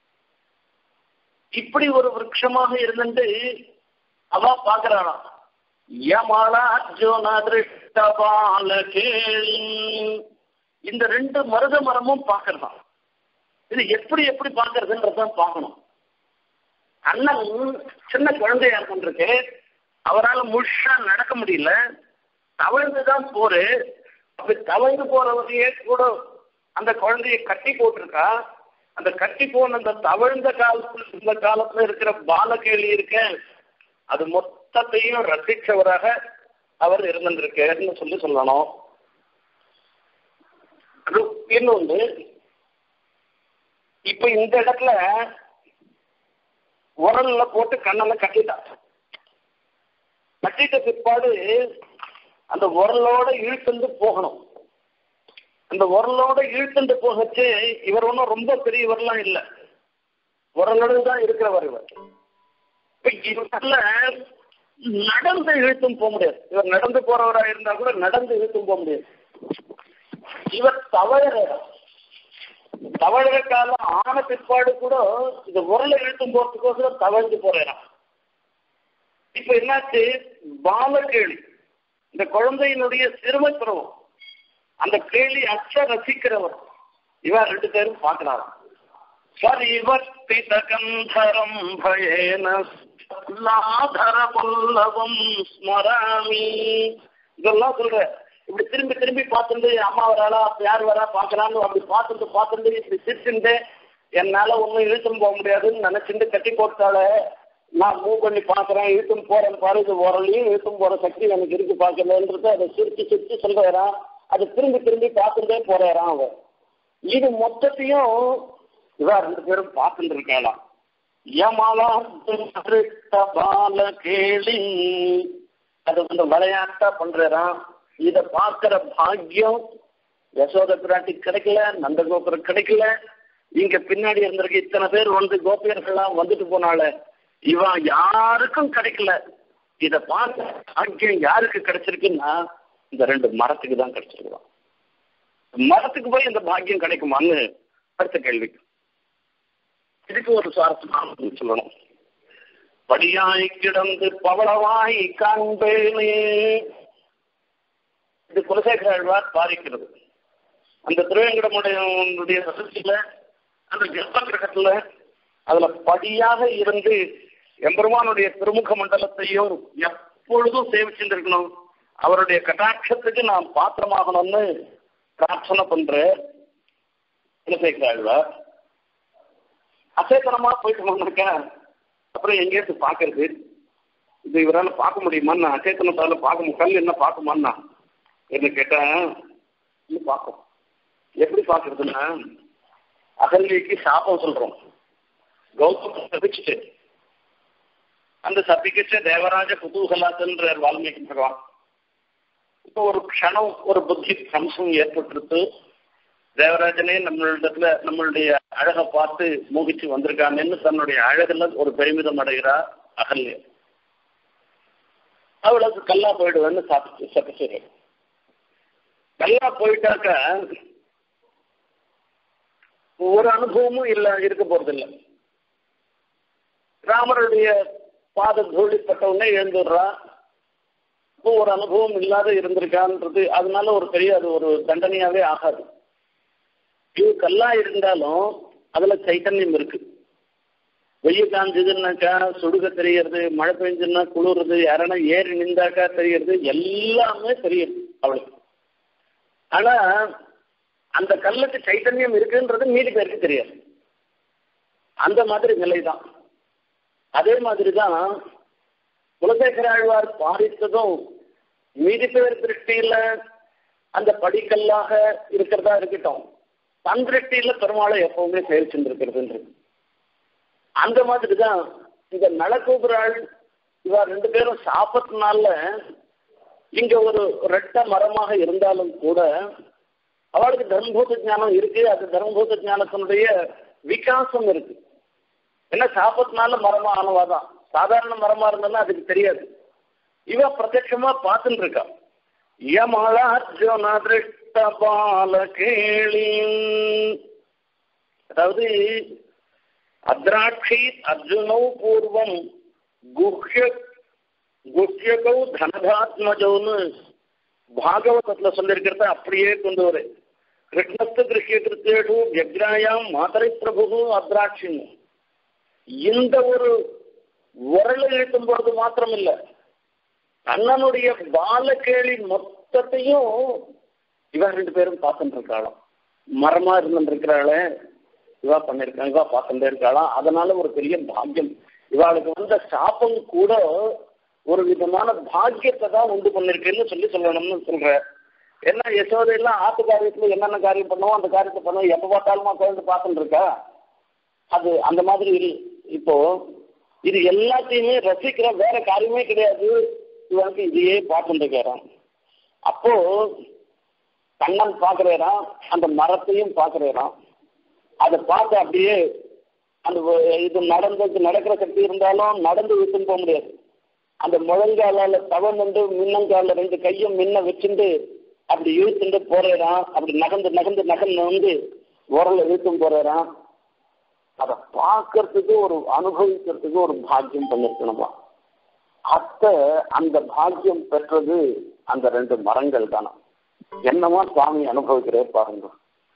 இப்படி ஒரு விரக்ஷமாக இருந்துட்டு அவ பாக்குறாளாம் யமலார்ஜுன திருஷ்டபால கேளி இந்த ரெண்டு மருத மரமும் பார்க்கறதான் இது எப்படி எப்படி பார்க்கறதுன்றதான் பார்க்கணும் அண்ணன் சின்ன குழந்தையா இருக்கின்றிருக்கு அவரால் முழுசா நடக்க முடியல தவழ்ந்துதான் போரு அப்படி தவழ்ந்து போறவரையே கூட அந்த குழந்தைய கட்டி போட்டிருக்கா அந்த கட்டி போன அந்த தவழ்ந்த காலத்துல இந்த காலத்துல இருக்கிற பாலகேளி இருக்க அது மொத்தத்தையும் ரசிச்சவராக அவர் இருந்திருக்காருன்னு சொல்லி சொல்லணும் இன்னொன்று இப்ப இந்த இடத்துல உரல்ல போட்டு கண்ணல கட்டிட்டான் கட்டிட்ட பிற்பாடு அந்த உரலோட இழுத்துண்டு போகணும் அந்த உரலோட இழுத்துண்டு போகச்சு இவர் ஒன்றும் ரொம்ப பெரியவர்லாம் இல்லை உரலோடு தான் இருக்கிறவர் இவர் இவர்ல நடந்து இழுத்தும் போக முடியாது இவர் நடந்து போறவரா இருந்தா கூட நடந்து இழுத்தும் போக முடியாது இவர் தவழற தவழற காலம் ஆன பிற்பாடு கூட இந்த உரலை இழுத்தும் போறதுக்கோசரம் தவழ்ந்து போறான் இப்ப என்னாச்சு பாலகேளி இந்த குழந்தையினுடைய சிறுமை பருவம் அந்த கேள்வி அச்ச ரசிக்கிறவர் இவர் ரெண்டு பேரும் பார்க்கிறாராம் பரிவர்த்தித கந்தரம் பயேன லாதர பல்லவம் ஸ்மராமி இதெல்லாம் சொல்ற இப்படி திரும்பி திரும்பி பார்த்துட்டு அம்மா வராளா யார் வரா பார்க்கலான்னு அப்படி பார்த்துட்டு பார்த்துட்டு இப்படி சிரிச்சுட்டு என்னால ஒன்றும் இழுத்தும் போக முடியாதுன்னு நினைச்சுட்டு கட்டி போட்டாலே நான் மூவ் பண்ணி பார்க்குறேன் இழுத்தும் போறேன் பாரு இது உரலையும் இழுத்தும் போற சக்தி எனக்கு இருக்கு பார்க்கலன்றது அதை சிரிச்சு சிரிச்சு சொல்றான் அது திரும்பி திரும்பி பார்த்துட்டே போறான் அவன் இது மொத்தத்தையும் இவா ரெண்டு பேரும் பார்த்துட்டு இருக்கலாம் பால கேளி அது வந்து விளையாட்டா பண்றான் இத பாக்குற பாக்கியம் யசோத பிராட்டி கிடைக்கல நந்தகோபுரம் கிடைக்கல இங்க பின்னாடி இருந்திருக்க இத்தனை பேர் வந்து கோபியர்கள்லாம் வந்துட்டு போனால இவன் யாருக்கும் கிடைக்கல இத பார்த்த பாக்கியம் யாருக்கு கிடைச்சிருக்குன்னா இந்த ரெண்டு மரத்துக்கு தான் கிடைச்சிருக்குதான் மரத்துக்கு போய் இந்த பாக்கியம் கிடைக்குமான்னு அடுத்த கேள்வி இதுக்கு ஒரு சுவாரஸ்யமான சொல்லணும் படியாய் கிடந்து பவளவாய் காண்பேனே இது குலசேகர ஆழ்வார் பாதிக்கிறது அந்த திருவேங்கடமுடைய வசதியில அந்த கர்ப்ப கிரகத்துல அதுல படியாக இருந்து எம்பெருமானுடைய திருமுக மண்டலத்தையும் எப்பொழுதும் சேவிச்சுட்டு இருக்கணும் அவருடைய கட்டாட்சத்துக்கு நான் பாத்திரமாகணும்னு பிரார்த்தனை பண்ற குலசேகர ஆழ்வார் அசேத்தனமா போயிட்டு வந்திருக்க அப்புறம் எங்கேயாவது பாக்குறது இது இவரால் பார்க்க முடியுமான்னா அச்சேத்தனத்தால பார்க்க கல் என்ன பார்க்குமான்னா என்ன கேட்டேன் இன்னும் பார்க்கும் எப்படி பார்க்கறதுன்னா அகல்விக்கு சாபம் சொல்றோம் கௌதம் சபிச்சுட்டு அந்த சபிக்கச்ச தேவராஜ குதூகலாத்துன்ற வால்மீகி பகவான் இப்போ ஒரு க்ஷணம் ஒரு புத்தி சம்சம் ஏற்பட்டுருத்து தேவராஜனே நம்மளிடத்துல நம்மளுடைய அழகை பார்த்து மோகிச்சு வந்திருக்காங்கன்னு தன்னுடைய அழகுல ஒரு பெருமிதம் அடைகிறா அகல்ய அவளுக்கு கல்லா போயிடுவேன்னு சாப்பிட்டு சபிச்சுரு கல்லா போயிட்டாக்க ஒரு அனுபவமும் இல்ல இருக்க போறது இல்லை ராமருடைய பாத தூளிப்பட்ட உடனே எழுந்துடுறா இப்போ ஒரு அனுபவம் இல்லாத இருந்திருக்கான்றது அதனால ஒரு பெரிய அது ஒரு தண்டனையாவே ஆகாது இது கல்லா இருந்தாலும் அதுல சைத்தன்யம் இருக்கு வெய்ய காஞ்சதுன்னாக்கா சுடுக தெரியறது மழை பெஞ்சுன்னா குளிர்றது யாரனா ஏறி நின்றாக்கா தெரியறது எல்லாமே தெரியுது அவளுக்கு ஆனா அந்த கல்லுக்கு சைத்தன்யம் இருக்குன்றது மீதி பேருக்கு தெரியாது அந்த மாதிரி நிலைதான் அதே மாதிரி தான் குலசேகர ஆழ்வார் பாதித்ததும் மீதி பேர் திருஷ்டியில அந்த படிக்கல்லாக இருக்கிறதா இருக்கட்டும் தன் திருஷ்டியில பெருமாளை எப்பவுமே செயல் செஞ்சிருக்கிறதுன்றது அந்த மாதிரி தான் இந்த நலக்கூபுராள் இவா ரெண்டு பேரும் சாப்பிட்டனால இங்க ஒரு ரெட்ட மரமாக இருந்தாலும் கூட அவளுக்கு தர்மபூத ஞானம் இருக்கு அது தர்மபூத ஞானத்தினுடைய விகாசம் இருக்கு ஏன்னா சாப்பத்தினால மரமா ஆனவாதான் சாதாரண மரமா இருந்தாலும் அதுக்கு தெரியாது இவ பிரத்யட்சமா பார்த்துட்டு இருக்கா யமலார்ஜுன திருஷ்ட பால கேளி அதாவது அத்ராட்சி அர்ஜுனௌ பூர்வம் குஹ்ய குஹ்யகௌ தனதாத்மஜௌன்னு பாகவதத்துல சொல்லியிருக்கிறத அப்படியே கொண்டு வர கிருஷ்ணஸ்து கிருஷ்ய கிருத்தேஷு வியக்ராயாம் மாதரை பிரபு அத்ராட்சின்னு இந்த ஒரு உரலை இழுக்கும் பொழுது மாத்திரம் இல்ல கண்ணனுடைய பாலகேளி மொத்தத்தையும் இவ ரெண்டு பேரும் பார்த்துட்டு இருக்காளாம் மரமா இருந்துட்டு இருக்கிறாளே இவா பண்ணிருக்காங்க இவா பார்த்துட்டே இருக்காளாம் அதனால ஒரு பெரிய பாக்கியம் இவாளுக்கு வந்த சாப்பம் கூட ஒரு விதமான பாக்கியத்தை தான் உண்டு பண்ணிருக்குன்னு சொல்லி சொல்லணும்னு சொல்ற என்ன யசோதையெல்லாம் ஆத்து காரியத்துல என்னென்ன காரியம் பண்ணுவோம் அந்த காரியத்தை பண்ணுவோம் எப்ப பார்த்தாலுமா குழந்தை பார்த்துட்டு இருக்கா அது அந்த மாதிரி இல் இப்போ இது எல்லாத்தையுமே ரசிக்கிற வேற காரியமே கிடையாது இவனுக்கு இதையே பார்த்துட்டு இருக்கிறான் அப்போ கண்ணன் பார்க்கிறேறான் அந்த மரத்தையும் பார்க்கிறேறான் அதை பார்த்து அப்படியே அந்த இது நடந்தது நடக்கிற சக்தி இருந்தாலும் நடந்து விட்டுன்னு போக முடியாது அந்த முழங்காலால தவந்து மின்னங்கால ரெண்டு கையும் மின்ன வச்சுட்டு அப்படி இழுத்துட்டு போறேறான் அப்படி நகர்ந்து நகர்ந்து நகர்ந்து வந்து உரல இழுத்தும் போறேறான் அதை பார்க்கறதுக்கு ஒரு அனுபவிக்கிறதுக்கு ஒரு பாக்கியம் பண்ணிருக்கணுமா அத்த அந்த பாக்கியம் பெற்றது அந்த ரெண்டு மரங்கள் தானே என்னமா சுவாமி அனுபவிக்கிறே பாருங்க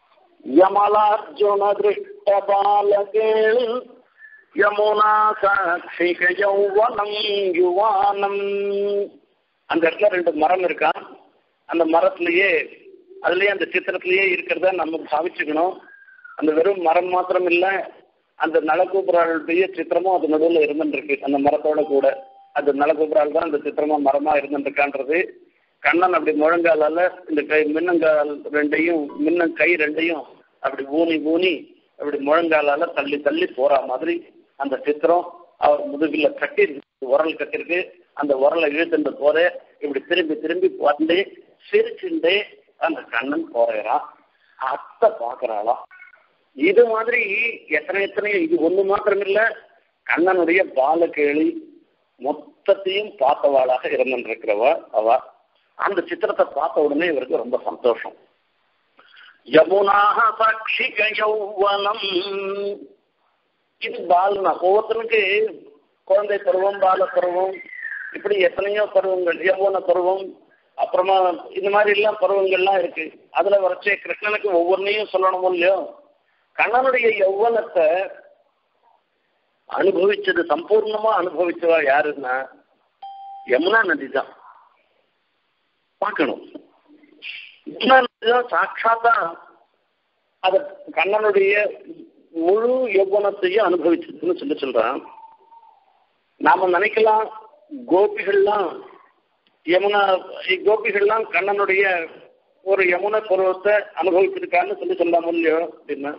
யமலார்ஜுன திருஷ்ட பாலகேள் யமுனா சாட்சிக யௌவனம் யுவானம் அந்த இடத்துல ரெண்டு மரம் இருக்கா அந்த மரத்திலேயே அதுலயே அந்த சித்திரத்திலேயே இருக்கிறத நம்ம பாவிச்சுக்கணும் அந்த வெறும் மரம் மாத்திரம் இல்ல அந்த நலக்கூபுராளுடைய சித்திரமும் அது நடுவில் இருந்துருக்கு அந்த மரத்தோட கூட அது நலக்கூபுரால் தான் அந்த சித்திரமா மரமா இருந்துருக்கான்றது கண்ணன் அப்படி முழங்காலால இந்த கை மின்னங்கால் ரெண்டையும் மின்ன கை ரெண்டையும் அப்படி ஊனி ஊனி அப்படி முழங்காலால தள்ளி தள்ளி போற மாதிரி அந்த சித்திரம் அவர் முதுகில கட்டி உரல் கட்டிருக்கு அந்த உரலை இழுத்துட்டு போற இப்படி திரும்பி திரும்பி வந்து சிரிச்சுண்டே அந்த கண்ணன் போறான் அத்தை பாக்குறாளாம் இது மாதிரி எத்தனை எத்தனை இது ஒண்ணு மாத்திரம் இல்ல கண்ணனுடைய பாலகேளி மொத்தத்தையும் பார்த்தவாளாக இருந்திருக்கிறவ அவ அந்த சித்திரத்தை பார்த்த உடனே இவருக்கு ரொம்ப சந்தோஷம் யமுனாக சாட்சிக யௌவனம் இது பாலனா ஒவ்வொருத்தருக்கு குழந்தை பருவம் பால பருவம் இப்படி எத்தனையோ பருவங்கள் யௌவன பருவம் அப்புறமா இந்த மாதிரி எல்லாம் பருவங்கள்லாம் இருக்கு அதுல வரைச்சே கிருஷ்ணனுக்கு ஒவ்வொன்றையும் சொல்லணும் இல்லையோ கண்ணனுடைய யௌவனத்தை அனுபவிச்சது சம்பூர்ணமா அனுபவிச்சவா யாருன்னா யமுனா நதி தான் பார்க்கணும் யமுனா நதி தான் சாட்சாத்தா அத கண்ணனுடைய முழு யௌவனத்தையும் அனுபவிச்சதுன்னு சொல்லி சொல்றான் நாம நினைக்கலாம் கோபிகள்லாம் யமுனா கோபிகள்லாம் கண்ணனுடைய ஒரு யமுன பருவத்தை அனுபவிச்சிருக்கான்னு சொல்லி சொல்லாம இல்லையோ அப்படின்னா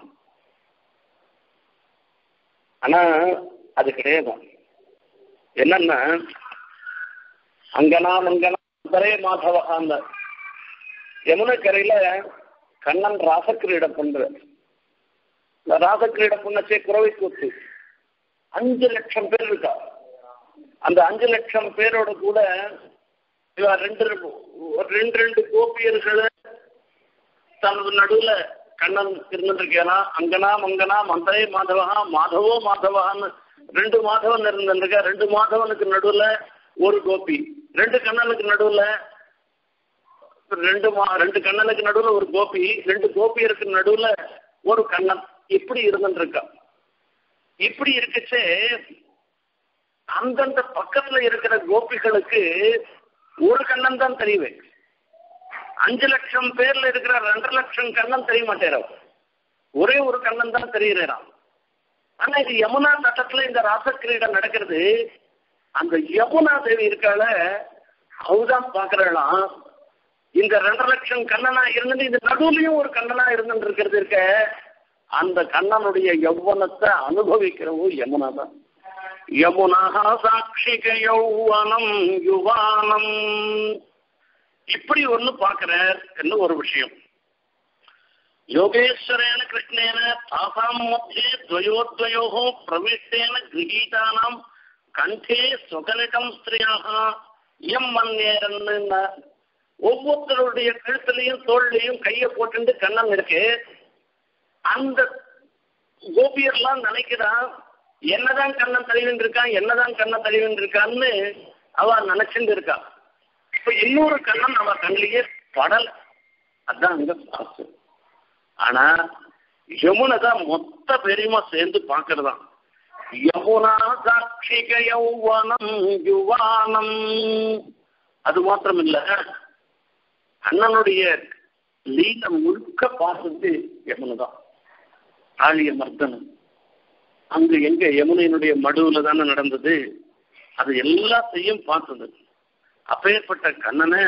ஆனா அது கிடையாது என்னன்னா அங்கனா மங்கனா அந்தரே மாதவகாந்த யமுனை கரையில கண்ணன் ராசக்கிரீடம் பண்ற இந்த ராசக்கிரீடம் பண்ணச்சே குறவை கூத்து அஞ்சு லட்சம் பேர் இருக்கா அந்த அஞ்சு லட்சம் பேரோட கூட இவன் ரெண்டு ரெண்டு ரெண்டு கோபியர்களை தனது நடுவுல கண்ணன் இருந்துருக்கேனா அங்கனா மங்கனா மந்தரே மாதவகா மாதவோ மாதவகான்னு ரெண்டு மாதவன் இருந்திருக்க ரெண்டு மாதவனுக்கு நடுவுல ஒரு கோபி ரெண்டு கண்ணனுக்கு நடுவுல ரெண்டு மா ரெண்டு கண்ணனுக்கு நடுவுல ஒரு கோபி ரெண்டு கோபியருக்கு நடுவுல ஒரு கண்ணன் இப்படி இருந்துருக்கா இப்படி இருக்குச்சே அந்தந்த பக்கத்துல இருக்கிற கோபிகளுக்கு ஒரு கண்ணன் தான் தெரியுவேன் அஞ்சு லட்சம் பேர்ல இருக்கிற ரெண்டரை லட்சம் கண்ணன் தெரிய மாட்டேறான் ஒரே ஒரு கண்ணன் தான் தெரிகிறான் ஆனா இது யமுனா தட்டத்துல இந்த ராசக்கிரீடம் நடக்கிறது அந்த யமுனா தேவி இருக்கால அவதான் பாக்குறாளாம் இந்த ரெண்டரை லட்சம் கண்ணனா இருந்துட்டு இந்த நடுவுலயும் ஒரு கண்ணனா இருந்துட்டு இருக்கிறது இருக்க அந்த கண்ணனுடைய யௌவனத்தை அனுபவிக்கிறவோ யமுனா தான் யமுனா சாட்சிக யௌவனம் யுவானம் இப்படி ஒண்ணு பாக்குறார் என்ன ஒரு விஷயம் யோகேஸ்வரேன கிருஷ்ணேன தாசாம் மத்தியே துவயோத்வயோ பிரவிஷ்டேன கிரகீதானாம் கண்டே சுகலிடம் ஸ்திரியாக எம் மன்னேரன்னு ஒவ்வொருத்தருடைய கழுத்துலையும் தோல்லையும் கையை போட்டுட்டு கண்ணன் இருக்கு அந்த கோபியர்லாம் நினைக்கிறான் என்னதான் கண்ணன் தழுவின் இருக்கான் என்னதான் கண்ணன் தழுவின் இருக்கான்னு அவ நினைச்சுட்டு இருக்கா இப்ப இன்னொரு கண்ணன் அவ கண்ணிலேயே படல அதான் அங்க சாசு ஆனா யமுனை தான் மொத்த பெரியமா சேர்ந்து பாக்குறதான் யமுனா சாட்சிக யௌவனம் யுவானம் அது மாத்திரம் இல்ல அண்ணனுடைய லீல முழுக்க பார்த்தது யமுனை தான் ஆழிய மர்தனம் அங்க எங்க யமுனையினுடைய மடுவுல தானே நடந்தது அது எல்லாத்தையும் பார்த்தது அப்பேற்பட்ட கண்ணனை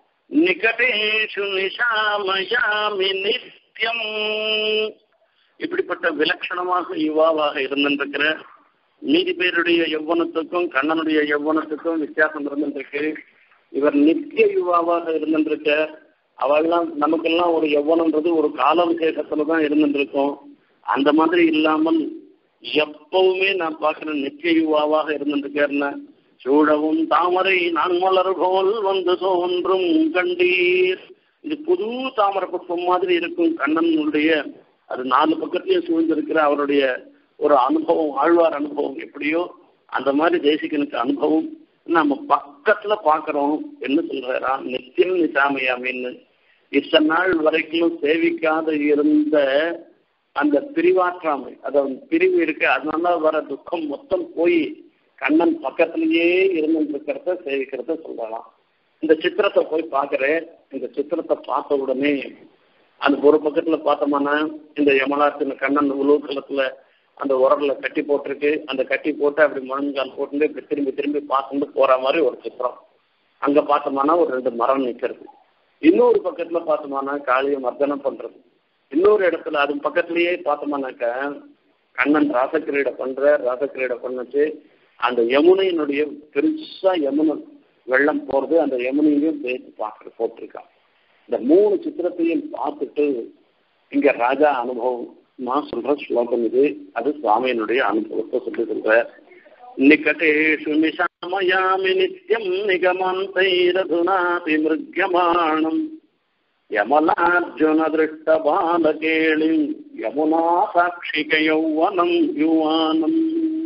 நிகடேஷு நிஷாமயாமி நித்தியம் இப்படிப்பட்ட விலட்சணமாக யுவாவாக இருந்திருக்கிற மீதி பேருடைய யௌவனத்துக்கும் கண்ணனுடைய யௌவனத்துக்கும் வித்தியாசம் இருந்திருக்கு இவர் நித்திய யுவாவாக இருந்திருக்க அவெல்லாம் நமக்கெல்லாம் ஒரு யௌவனன்றது ஒரு கால விசேஷத்துல தான் இருந்திருக்கும் அந்த மாதிரி இல்லாமல் எப்பவுமே நான் பார்க்கிற நித்திய யுவாவாக இருந்திருக்கேன்னா சூழவும் தாமரை நான் மலர் போல் வந்து தோன்றும் கண்டீர் இது புது தாமரை புஷ்பம் மாதிரி இருக்கும் கண்ணனுடைய அது நாலு பக்கத்தையும் சூழ்ந்திருக்கிற அவருடைய ஒரு அனுபவம் ஆழ்வார் அனுபவம் எப்படியோ அந்த மாதிரி தேசிகனுக்கு அனுபவம் நம்ம பக்கத்துல பாக்குறோம் என்ன சொல்றாரா நித்தியம் நிசாமையாமின்னு இத்தனை நாள் வரைக்கும் சேவிக்காத இருந்த அந்த பிரிவாற்றாமை அதாவது பிரிவு இருக்கு அதனால வர துக்கம் மொத்தம் போய் கண்ணன் பக்கத்திலேயே இருந்துட்டு இருக்கிறத சேவிக்கிறத சொல்லலாம் இந்த சித்திரத்தை போய் பார்க்கிறேன் இந்த சித்திரத்தை பார்த்த உடனே அந்த ஒரு பக்கத்துல பார்த்தோம்னா இந்த யமலாத்தின கண்ணன் உலோகலத்துல அந்த உரல்ல கட்டி போட்டிருக்கு அந்த கட்டி போட்டு அப்படி முழங்கால் போட்டு இப்படி திரும்பி திரும்பி பார்த்துட்டு போற மாதிரி ஒரு சித்திரம் அங்க பார்த்தோம்னா ஒரு ரெண்டு மரம் நிக்கிறது இன்னொரு பக்கத்துல பார்த்தோம்னா காளிய மர்தனம் பண்றது இன்னொரு இடத்துல அது பக்கத்திலேயே பார்த்தோம்னாக்க கண்ணன் ராசக்கிரீடை பண்ற ராசக்கிரீடை பண்ணுச்சு அந்த யமுனையினுடைய பெருசா யமுனை வெள்ளம் போறது அந்த யமுனையும் சேர்த்து பார்க்க போட்டிருக்கான் இந்த மூணு சித்திரத்தையும் பார்த்துட்டு இங்க ராஜா அனுபவம் நான் சொல்ற ஸ்லோகம் இது அது சுவாமியினுடைய அனுபவத்தை சொல்லி சொல்ற நிகட்டேஷு நிஷாமயாமி நித்யம் நிகமந்தைரதுனாபி மிருகமானம் யமனார்ஜுன திருஷ்ட பாலகேளி யமுனா சாட்சிக யௌவனம் யுவானம்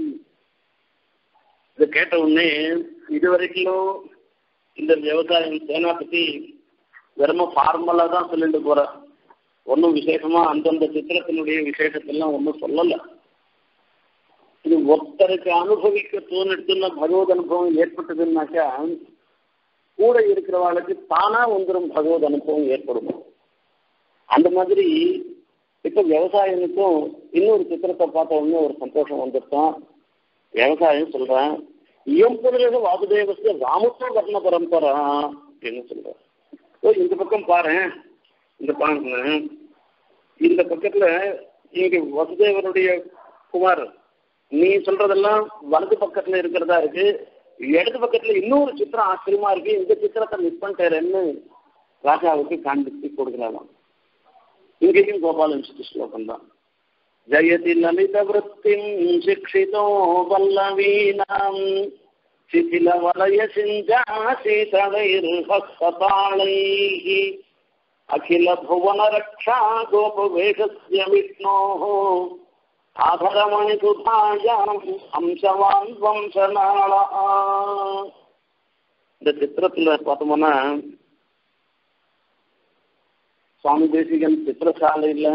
இது கேட்ட உடனே இது வரைக்கும் இந்த விவசாயம் சேனா பத்தி வெறும ஃபார்மலா தான் சொல்லிட்டு போறேன் ஒன்றும் விசேஷமா அந்தந்த சித்திரத்தினுடைய விசேஷத்தெல்லாம் ஒன்றும் சொல்லலை இது ஒருத்தருக்கு அனுபவிக்க தோணிட்டுன்னா பகவத் அனுபவம் ஏற்பட்டதுன்னாக்கா கூட இருக்கிறவாளுக்கு தானா வந்துடும் பகவத் அனுபவம் ஏற்படும் அந்த மாதிரி இப்ப விவசாயனுக்கும் இன்னொரு சித்திரத்தை பார்த்த உடனே ஒரு சந்தோஷம் வந்துட்டான் விவசாயம் சொல்றேன் இயம்புதலுக்கு வாசுதேவஸ்து ராமத்துவ வர்ண பரம்பரா அப்படின்னு சொல்றேன் ஓ இந்த பக்கம் பாரு இந்த பாருங்க இந்த பக்கத்துல இங்க வசுதேவனுடைய குமார் நீ சொல்றதெல்லாம் வலது பக்கத்துல இருக்கிறதா இருக்கு இடது பக்கத்துல இன்னொரு சித்திரம் ஆச்சரியமா இருக்கு இந்த சித்திரத்தை மிஸ் பண்ணிட்டேன்னு ராஜாவுக்கு காண்பிச்சு கொடுக்கலாம் இங்கேயும் கோபாலன் ஸ்லோகம் தான் ஜயதி லலித விற்த்திம் சிக்ஷிதோ வல்லவீனாம் சிதில வலய சிஞ்சாசீதளைர்ஹஸ்ததாளைः அகில புவன ரக்ஷா கோபவேஷஸ்ய விஷ்ணோः ஆபரமணி சுதாயாம் அம்சவான் வம்சநாளா இந்த சித்திரத்துல பார்த்தோம்னா சுவாமி தேசிகன் சித்திரசாலையில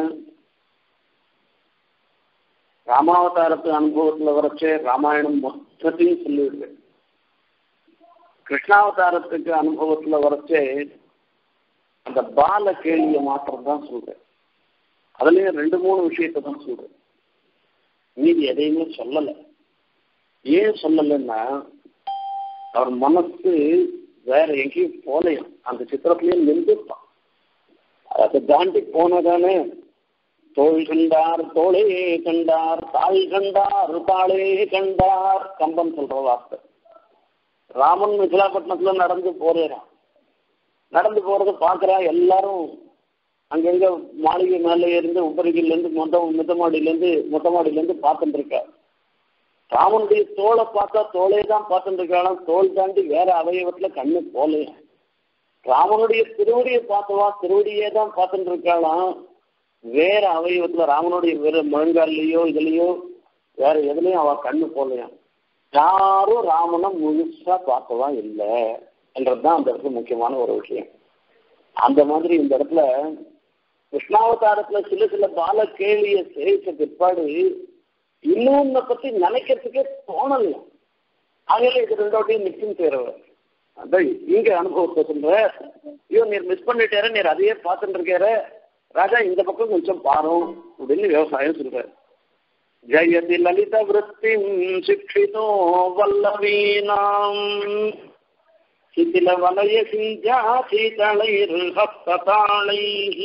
ராமாவதாரத்து அனுபவத்துல வரைச்சே ராமாயணம் மொத்தத்தையும் சொல்லிடுது கிருஷ்ணாவதாரத்துக்கு அனுபவத்துல வரைச்சே அந்த பால கேள்வியை மாத்திரம் தான் சொல்றேன் அதுலயும் ரெண்டு மூணு விஷயத்தை தான் சொல்றேன் மீதி எதையுமே சொல்லலை ஏன் சொல்லலைன்னா அவர் மனசு வேற எங்கேயும் போலையும் அந்த சித்திரத்திலேயே நின்றுப்பான் அதை தாண்டி போனதானே தோல் கண்டார் தோளே கண்டார் தாய் கண்டார் தாளே கண்டார் கம்பன் சொல்ற வார்த்தை ராமன் விசாகப்பட்டினத்துல நடந்து போறேறான் நடந்து போறது பாக்குறா எல்லாரும் அங்கங்க மாளிகை மேல இருந்து உப்பரிகையில இருந்து மொத்த மொத்த மாடியில இருந்து மொத்த மாடியில இருந்து பார்த்துட்டு இருக்கா ராமனுடைய தோலை பார்த்தா தோலே தான் பார்த்துட்டு இருக்காளாம் தோல் தாண்டி வேற அவயவத்துல கண்ணு போலையா ராமனுடைய திருவடியை பார்த்தவா திருவடியே தான் பார்த்துட்டு இருக்காளாம் வேற அவயவத்துல ராமனுடைய வேற முழங்கால்லையோ இதுலயோ வேற எதுலயும் அவ கண்ணு போலையாம் யாரும் ராமனை முழுசா பார்த்தவா இல்லை என்றதுதான் அந்த இடத்துல முக்கியமான ஒரு விஷயம் அந்த மாதிரி இந்த இடத்துல கிருஷ்ணாவதாரத்துல சில சில பால கேள்விய சேவிச்ச பிற்பாடு இன்னொன்ன பத்தி நினைக்கிறதுக்கே தோணலையா ஆகையில இது ரெண்டோட்டையும் நிச்சயம் சேரவர் அதான் இங்க அனுபவத்தை சொல்ற ஐயோ நீர் மிஸ் பண்ணிட்டாரு நீர் அதையே பார்த்துட்டு இருக்காரு ராஜா இந்த பக்கம் கொஞ்சம் பாரும் அப்படின்னு விவசாயம் சொல்றாரு ஜயதி லலித விற்பி சிக்ஷிதோ வல்லவீனாம் சிதில வலய சிஞ்சா சீதளைர்ஹஸ்ததாளைः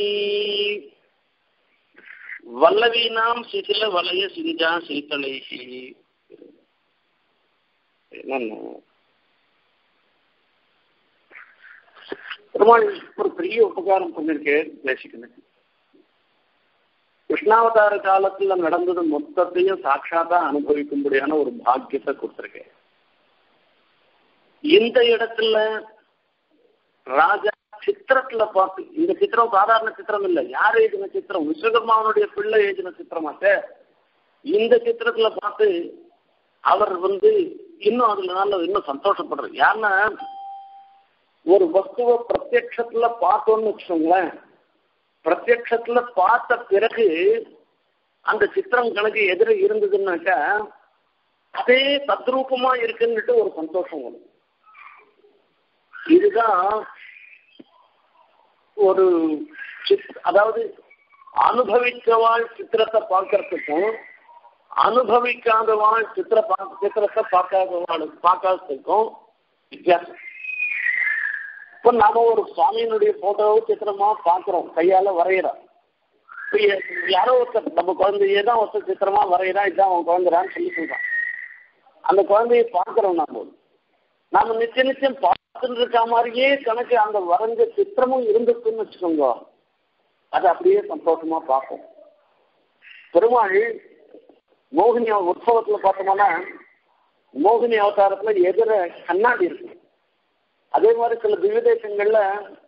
வல்லவீனாம் சிதில வலய சிஞ்சா சீதளைः என்னன்னு பெருமாள் ஒரு பெரிய உபகாரம் பண்ணிருக்கேன் பேசிக்கணும் கிருஷ்ணாவதார காலத்துல நடந்தது மொத்தத்தையும் சாட்சாத்தா அனுபவிக்கும்படியான ஒரு பாக்கியத்தை கொடுத்திருக்கேன் இந்த இடத்துல ராஜா சித்திரத்துல பார்த்து இந்த சித்திரம் சாதாரண சித்திரம் இல்ல யார் எழுதின சித்திரம் விஸ்வகர்மாவனுடைய பிள்ளை எழுதின சித்திரமாக்க இந்த சித்திரத்துல பார்த்து அவர் வந்து இன்னும் அதுல நல்ல இன்னும் சந்தோஷப்படுறார் யாருன்னா ஒரு வஸ்துவை பிரத்யட்சத்துல பார்த்தோம்னு வச்சுக்கோங்களேன் பிரத்யட்சத்துல பார்த்த பிறகு அந்த சித்திரம் கணக்கு எதிர இருந்ததுன்னாக்கா அதே தத்ரூபமா இருக்குன்னுட்டு ஒரு சந்தோஷம் வரும் இதுதான் ஒரு அதாவது அனுபவிக்கவாள் சித்திரத்தை பார்க்கறதுக்கும் அனுபவிக்காதவாள் சித்திர சித்திரத்தை பார்க்காதவாள் பார்க்காததுக்கும் வித்தியாசம் இப்போ நாம ஒரு சுவாமியினுடைய போட்டோவை சித்திரமா பார்க்கிறோம் கையால வரைகிறோம் இப்போ யாரோ ஒருத்தர் நம்ம குழந்தையே தான் ஒருத்தர் சித்திரமா வரைகிறான் இதுதான் அவன் குழந்தைறான்னு சொல்லி சொல்றான் அந்த குழந்தைய பார்க்கிறோம் நாம நாம நிச்சய நிச்சயம் பார்த்துட்டு இருக்க மாதிரியே கணக்கு அந்த வரைஞ்ச சித்திரமும் இருந்துச்சுன்னு வச்சுக்கோங்க அதை அப்படியே சந்தோஷமா பார்ப்போம் பெருமாள் மோகினி உற்சவத்துல பார்த்தோம்னா மோகினி அவதாரத்துல எதிர கண்ணாடி இருக்கு அதே மாதிரி சில திவ்ய தேசங்கள்ல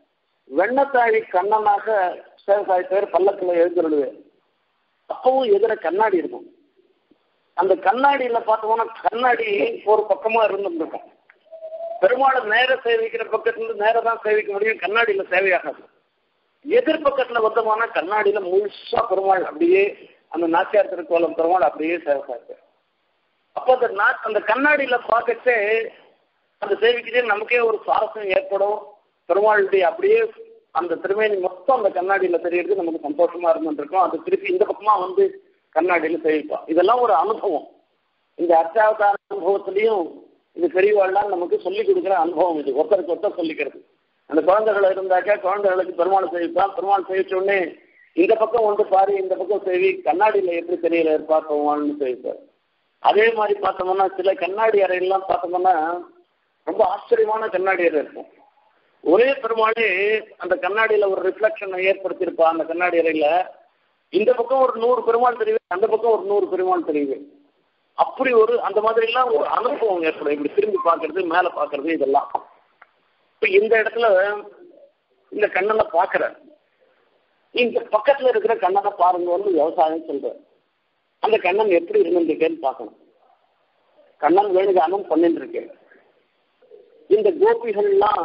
வெண்ணத்தாழி கண்ணனாக சேவசாய் பேர் பல்லக்கில் எழுந்துருடுவேன் அப்பவும் எதிர கண்ணாடி இருக்கும் அந்த கண்ணாடியில பார்த்தோம்னா கண்ணாடி ஒரு பக்கமா இருந்துருக்கும் பெருமாளை நேர சேவிக்கிற பக்கத்துல இருந்து நேர தான் சேவிக்க முடியும் கண்ணாடியில சேவையாகாது எதிர்பக்கத்துல வந்தோம்னா கண்ணாடியில முழுசா பெருமாள் அப்படியே அந்த நாச்சியார் திருக்கோலம் பெருமாள் அப்படியே சேவைக்காரு அப்போ அந்த நா அந்த கண்ணாடியில பார்க்கச்சே அந்த சேவிக்கிட்டே நமக்கே ஒரு சுவாரஸ்யம் ஏற்படும் பெருமாளுடைய அப்படியே அந்த திருமேனி மொத்தம் அந்த கண்ணாடியில தெரியறது நமக்கு சந்தோஷமா இருந்துருக்கும் அது திருப்பி இந்த பக்கமா வந்து கண்ணாடியில சேவிப்போம் இதெல்லாம் ஒரு அனுபவம் இந்த அர்த்தாவதார அனுபவத்திலையும் இது பெரியவாள்லாம் நமக்கு சொல்லிக் கொடுக்குற அனுபவம் இது ஒருத்தருக்கு ஒருத்தர் சொல்லிக்கிறது அந்த குழந்தைகள் இருந்தாக்கா குழந்தைகளுக்கு பெருமாள் சேவிப்பான் பெருமாள் சேவிச்ச உடனே இந்த பக்கம் வந்து பாரு இந்த பக்கம் சேவி கண்ணாடியில எப்படி தெரியல இருப்பா பெருமாள்னு சேவிப்பார் அதே மாதிரி பார்த்தோம்னா சில கண்ணாடி அறையெல்லாம் பார்த்தோம்னா ரொம்ப ஆச்சரியமான கண்ணாடி அறை இருக்கும் ஒரே பெருமாளே அந்த கண்ணாடியில ஒரு ரிஃப்ளெக்ஷனை ஏற்படுத்தியிருப்பா அந்த கண்ணாடி அறையில இந்த பக்கம் ஒரு நூறு பெருமாள் தெரியுது அந்த பக்கம் ஒரு நூறு பெருமாள் தெரியுது அப்படி ஒரு அந்த மாதிரி எல்லாம் ஒரு அனுபவம் ஏற்படும் இப்படி திரும்பி பார்க்கறது மேல பார்க்கறது இதெல்லாம் இப்ப இந்த இடத்துல இந்த கண்ணனை பார்க்கிறேன் இந்த பக்கத்துல இருக்கிற கண்ணனை பாருங்கன்னு விவசாயம் சொல்றேன் அந்த கண்ணன் எப்படி இருந்திருக்கேன்னு பார்க்கணும் கண்ணன் வேணுகானம் பண்ணிட்டு இருக்கேன் இந்த கோபிகள்லாம்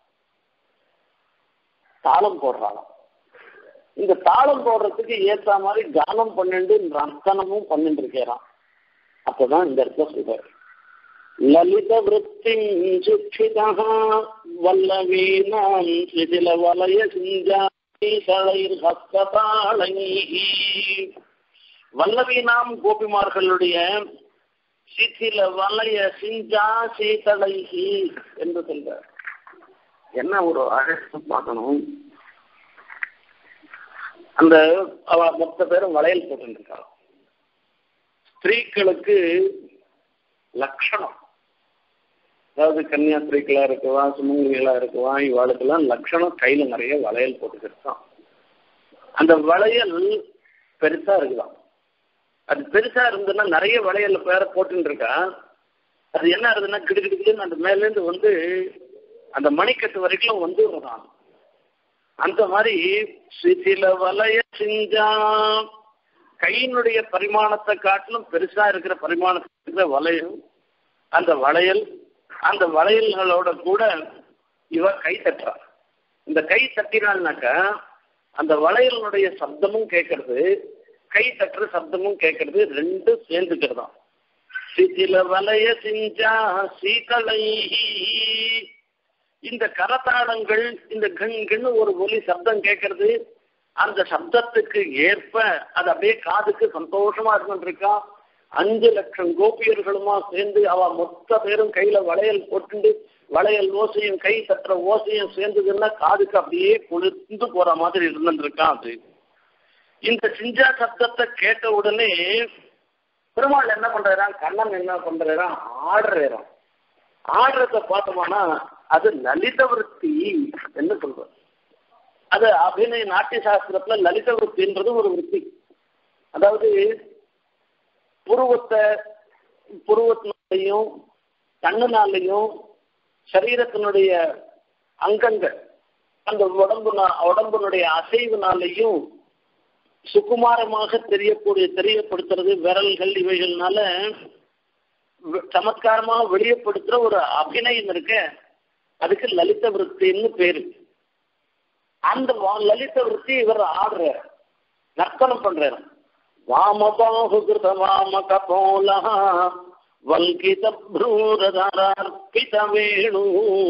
தாளம் போடுறாங்க இந்த தாளம் போடுறதுக்கு ஏற்ற மாதிரி கானம் பண்ணிட்டு ரத்தனமும் பண்ணிட்டு இருக்கிறான் அப்பதான் இந்த இடத்துல சொல்றாரு லலித விற்பிஞ்சுட்சிதா வல்லவீனாம் சிதில வலய சிஞ்சாலைர் ஹஸ்ததாளை வல்லவீனாம் கோபிமார்களுடைய சிதில வலய சிஞ்சா சீதளைகி என்று சொல்றார் என்ன ஒரு அழகு பார்க்கணும் அந்த அவ மொத்த பேரும் வளையல் போட்டுருக்காங்க ஸ்திரீகளுக்கு லட்சணம் அதாவது கன்னியாஸ்திரிகளா இருக்குவா சுமங்கலிகளா இருக்குவா இவாளுக்கெல்லாம் லட்சணம் கையில நிறைய வளையல் போட்டுக்கிட்டான் அந்த வளையல் பெருசா இருக்குதான் அது பெருசா இருந்ததுன்னா நிறைய வளையல் பேர போட்டுன்னு இருக்கா அது என்ன ஆகுதுன்னா கிடுக்கிடுக்குன்னு அந்த மேல இருந்து வந்து அந்த மணிக்கட்டு வரைக்கும் வந்து அந்த மாதிரி சில வளைய சிஞ்சா கையினுடைய பரிமாணத்தை காட்டிலும் பெருசா இருக்கிற பரிமாணத்தில் இருக்கிற வளையல் அந்த வளையல் அந்த வளையல்களோட கூட இவ கை தட்டுறா இந்த கை தட்டினால்னாக்கா அந்த வளையலுடைய சப்தமும் கேட்கறது கை தட்டுற சப்தமும் கேட்கறது ரெண்டும் சேர்ந்துக்கிறதாம் சிதில வளைய சிஞ்சா சீதளை இந்த கரத்தாளங்கள் இந்த கண் கண்ணு ஒரு ஒலி சப்தம் கேட்கறது அந்த சப்தத்துக்கு ஏற்ப அது அப்படியே காதுக்கு சந்தோஷமா இருந்துருக்கா அஞ்சு லட்சம் கோபியர்களுமா சேர்ந்து அவ மொத்த பேரும் கையில வளையல் போட்டுண்டு வளையல் ஓசையும் கை தட்டுற ஓசையும் சேர்ந்ததுன்னா காதுக்கு அப்படியே குளிர்ந்து போற மாதிரி இருந்துருக்கான் அது இந்த சிஞ்சா சப்தத்தை கேட்ட உடனே பெருமாள் என்ன பண்றான் கண்ணன் என்ன பண்றான் ஆடுறான் ஆடுறத பார்த்தோம்னா அது லலித விருத்தி என்று சொல்றோம் அது அபிநய நாட்டிய சாஸ்திரத்துல லலித விருத்தின்றது ஒரு விருத்தி அதாவது புருவத்தை புருவத்தினாலையும் கண்ணுனாலையும் சரீரத்தினுடைய அங்கங்கள் அந்த உடம்பு உடம்புனுடைய அசைவுனாலையும் சுகுமாரமாக தெரியக்கூடிய தெரியப்படுத்துறது விரல்கள் இவைகள்னால சமத்காரமாக வெளியப்படுத்துற ஒரு அபிநயம் இருக்க அதுக்கு லலித விருத்தின்னு பேரு அந்த லலித விருத்தி இவர் ஆடுற நர்த்தனம் பண்றாரு வாமபாகுகிருத வாம கபோல வல்கித ப்ரூரதரார்ப்பித வேணு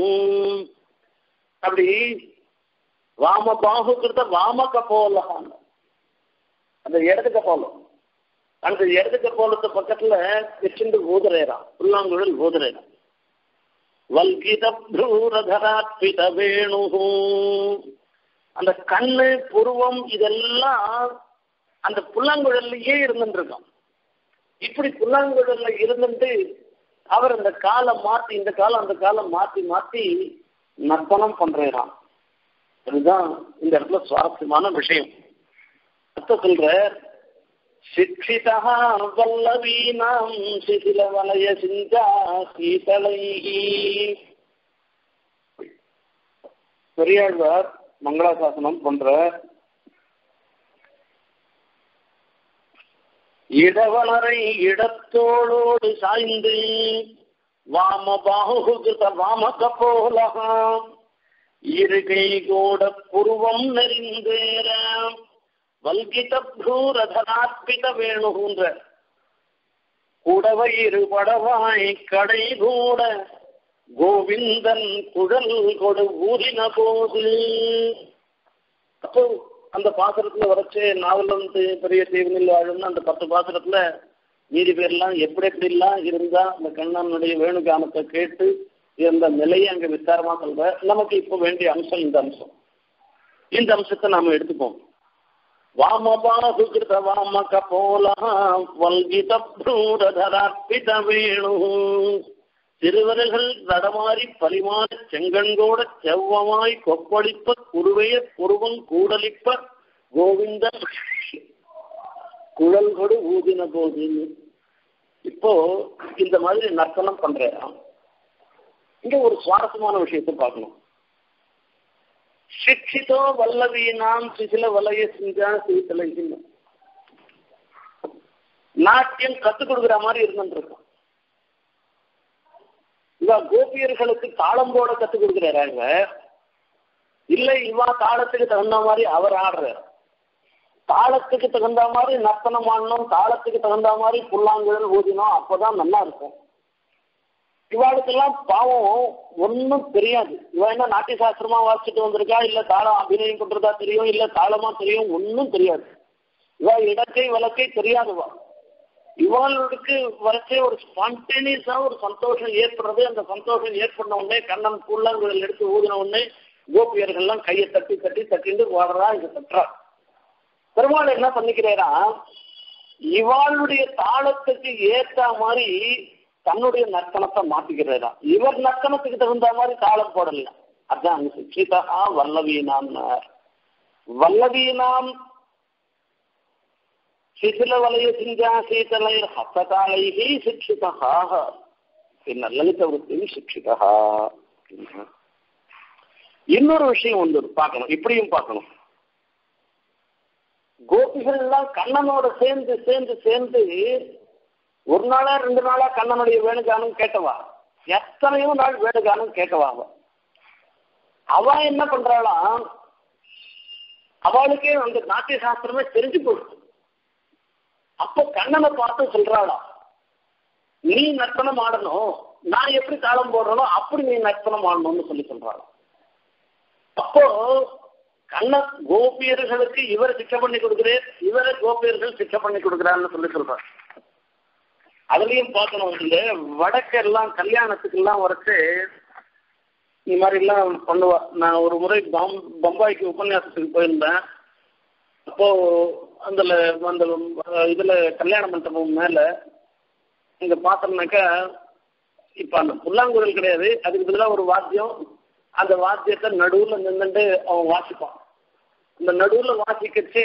அப்படி வாம பாகுகிருத வாம கபோலகான் அந்த இடது கபோலம் அந்த இடது கபோலத்து பக்கத்துல வச்சுட்டு ஊதுறேறான் புல்லாங்குழல் ஊதுறேறான் வல்கித ப்ரூரதரார்ப்பித வேணு அந்த கண்ணு புருவம் இதெல்லாம் அந்த புல்லாங்குழல்லையே இருந்துட்டு இருக்கோம் இப்படி புல்லாங்குழல்ல இருந்துட்டு அவர் அந்த காலம் மாத்தி இந்த காலம் அந்த காலம் மாத்தி மாத்தி நர்த்தனம் பண்றாராம் அதுதான் இந்த இடத்துல சுவாரஸ்யமான விஷயம் அத்த சொல்ற சிக்ஷிதா வல்லவீனாம் சிதில வலய சிஞ்சா சீதலை பெரியாழ்வார் மங்களாசாசனம் பண்ற இடவனரை இடத்தோளோடு சாய்ந்து வாம பாகுகிருத வாம கபோலகாம் இருகை கோட புருவம் நெறிந்தேர வல்கித பூரதனார்பித வேணுகின்ற குடவயிறு படவாய் கடை கூட கோவிந்தன் குழல் கொடு ஊதின போது அப்போ அந்த பாத்திரத்துல வரைச்சு நாவலந்து பெரிய தீவினில் வாழும்னு அந்த பத்து பாத்திரத்துல மீதி பேர்லாம் எப்படி எப்படிலாம் இருந்தா அந்த கண்ணனுடைய வேணுகானத்தை கேட்டு இந்த நிலையை அங்க விசாரமா சொல்ற நமக்கு இப்போ வேண்டிய அம்சம் இந்த அம்சம் இந்த அம்சத்தை நாம எடுத்துப்போம் வாமபாகுகிருத வாம கபோலா வல்கித பூரதரார்பித வேணு திருவருகள் நடமாறி பரிமாற செங்கண்கோட செவ்வமாய் கொப்பளிப்ப குருவைய குருவன் கூடலிப்ப கோவிந்த குழல் கொடு ஊதின போது இப்போ இந்த மாதிரி நர்த்தனம் பண்றேன் இங்க ஒரு சுவாரஸ்யமான விஷயத்தை பார்க்கணும் சிக்ஷிதோ வல்லவீனாம் சிசில வலைய சிஞ்சா சிரித்தலை நாட்டியம் கத்துக் கொடுக்குற மாதிரி இருந்துருக்கும் இவ கோபியர்களுக்கு தாளம் போட கத்துக் கொடுக்குறாங்க இல்ல இவா தாளத்துக்கு தகுந்த மாதிரி அவர் ஆடுறார் தாளத்துக்கு தகுந்த மாதிரி நர்த்தனம் ஆடணும் தாளத்துக்கு தகுந்த மாதிரி புல்லாங்குழல் ஊதினோம் அப்பதான் நல்லா இருக்கும் இவாளுக்கெல்லாம் பாவம் ஒன்றும் தெரியாது இவ என்ன நாட்டிய சாஸ்திரமா வாசிச்சுட்டு வந்திருக்கா இல்ல தாளம் அபிநயம் பண்றதா தெரியும் இல்ல தாளமா தெரியும் ஒன்றும் தெரியாது இவ இடக்கை வழக்கை தெரியாதவா இவாளுக்கு வரைச்சே ஒரு ஸ்பான்டேனியஸா ஒரு சந்தோஷம் ஏற்படுறது அந்த சந்தோஷம் ஏற்பட உடனே கண்ணன் புள்ளங்குழல் எடுத்து ஊதின உடனே கோபியர்கள்லாம் கையை தட்டி தட்டி தட்டிட்டு வாடுறா இதை தட்டுறா பெருமாள் என்ன பண்ணிக்கிறாரா இவாளுடைய தாளத்துக்கு ஏற்ற மாதிரி தன்னுடைய நர்த்தனத்தை மாத்திக்கிறாரா இவர் நர்த்தனத்துக்கு தகுந்த மாதிரி தாளம் போடல அதான் சிக்ஷிதா வல்லவீனாம் வல்லவீனாம் சிசில வலய சிஞ்சா சீதலைர் ஹஸ்தகாலைகி சிக்ஷிதா பின்னர் லலித விருத்தி சிக்ஷிதா இன்னொரு விஷயம் ஒன்று பார்க்கணும் இப்படியும் பார்க்கணும் கோபிகள்லாம் கண்ணனோட சேர்ந்து சேர்ந்து சேர்ந்து ஒரு நாளா ரெண்டு நாளா கண்ணனுடைய வேணுகானம் கேட்டவா எத்தனையோ நாள் வேணுகானம் கேட்டவா அவ அவ என்ன பண்றாளாம் அவளுக்கே அந்த நாட்டிய சாஸ்திரமே தெரிஞ்சு போடுது அப்போ கண்ணனை பார்த்து சொல்றாளாம் நீ நர்த்தனம் ஆடணும் நான் எப்படி தாளம் போடுறனோ அப்படி நீ நர்த்தனம் ஆடணும்னு சொல்லி சொல்றாளாம் அப்போ கண்ண கோபியர்களுக்கு இவர் சிக்ஷை பண்ணி கொடுக்குறேன் இவரை கோபியர்கள் சிக்ஷை பண்ணி கொடுக்குறான்னு சொல்லி சொல்றார் அதுலயும் பார்க்கணும் இந்த வடக்கெல்லாம் கல்யாணத்துக்கெல்லாம் வரைச்சு இந்த மாதிரி எல்லாம் பண்ணுவா நான் ஒரு முறை பம் பம்பாய்க்கு உபன்யாசத்துக்கு போயிருந்தேன் அப்போ அந்த அந்த இதுல கல்யாண மண்டபம் மேல இங்க பார்த்தோம்னாக்கா இப்ப அந்த புல்லாங்குழல் கிடையாது அதுக்கு பதிலாக ஒரு வாத்தியம் அந்த வாத்தியத்தை நடுவுல நின்றுட்டு அவன் வாசிப்பான் இந்த நடுவுல வாசிக்கச்சே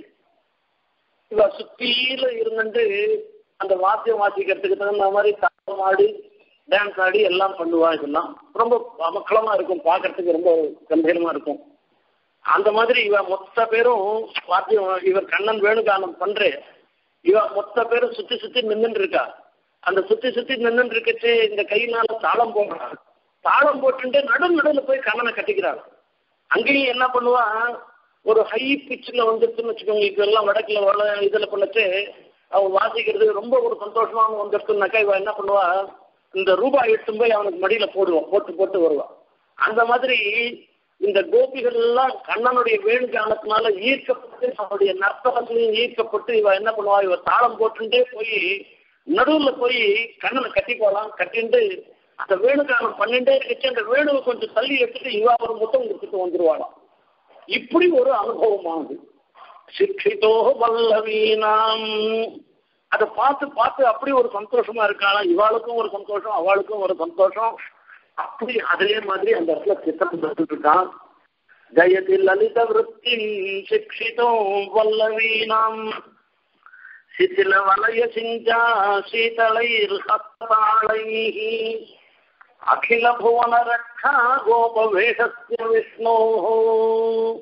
இவ சுத்தியில இருந்துட்டு அந்த வாத்தியம் வாசிக்கிறதுக்கு தகுந்த மாதிரி தாளம் ஆடி டான்ஸ் ஆடி எல்லாம் பண்ணுவா இதெல்லாம் ரொம்ப அமக்களமா இருக்கும் பார்க்கறதுக்கு ரொம்ப கம்பீரமா இருக்கும் அந்த மாதிரி இவ மொத்த பேரும் வாத்தியம் இவர் கண்ணன் வேணுகானம் பண்றே இவ மொத்த பேரும் சுத்தி சுத்தி நின்றுட்டு இருக்கா அந்த சுத்தி சுத்தி நின்றுட்டு இருக்கச்சே இந்த கையினால தாளம் போடுறாங்க தாளம் போட்டுட்டு நடு நடுவில் போய் கண்ணனை கட்டிக்கிறாங்க அங்கேயும் என்ன பண்ணுவா ஒரு ஹை பிச்சில் வந்துருச்சுன்னு வச்சுக்கோங்க இதெல்லாம் வடக்குல வள இதில் பண்ணச்சு அவன் வாசிக்கிறது ரொம்ப ஒரு சந்தோஷமா வந்துருச்சுனாக்கா இவன் என்ன பண்ணுவா இந்த ரூபாய் எடுத்து போய் அவனுக்கு மடியில போடுவான் போட்டு போட்டு வருவான் அந்த மாதிரி இந்த கோபிகள் எல்லாம் கண்ணனுடைய வேணுகானத்தினால ஈர்க்கப்பட்டு அவனுடைய நர்த்தனத்திலையும் ஈர்க்கப்பட்டு இவ என்ன பண்ணுவா இவ தாளம் போட்டுட்டே போய் நடுவுல போய் கண்ணனை கட்டி போகலாம் கட்டிட்டு அந்த வேணுகானம் பன்னெண்டே இருக்கச்சு அந்த வேணுவை கொஞ்சம் தள்ளி எடுத்துட்டு இவா ஒரு முத்தம் கொடுத்துட்டு வந்துருவாளாம் இப்படி ஒரு அனுபவமானது சிக்ஷிதோ வல்லவீனாம் அதை பார்த்து பார்த்து அப்படி ஒரு சந்தோஷமா இருக்காளாம் இவாளுக்கும் ஒரு சந்தோஷம் அவளுக்கும் ஒரு சந்தோஷம் அப்படி அதே மாதிரி அந்த இடத்துல சித்தம் தந்துட்டு இருக்கான் ஜயதி லலித விருத்தி சிக்ஷிதோ வல்லவீனாம் சிதில வலய சிஞ்சா சீதளைர் ஹத்தாளைः அகில புவன ரக்ஷா கோபவேஷஸ்ய விஷ்ணோः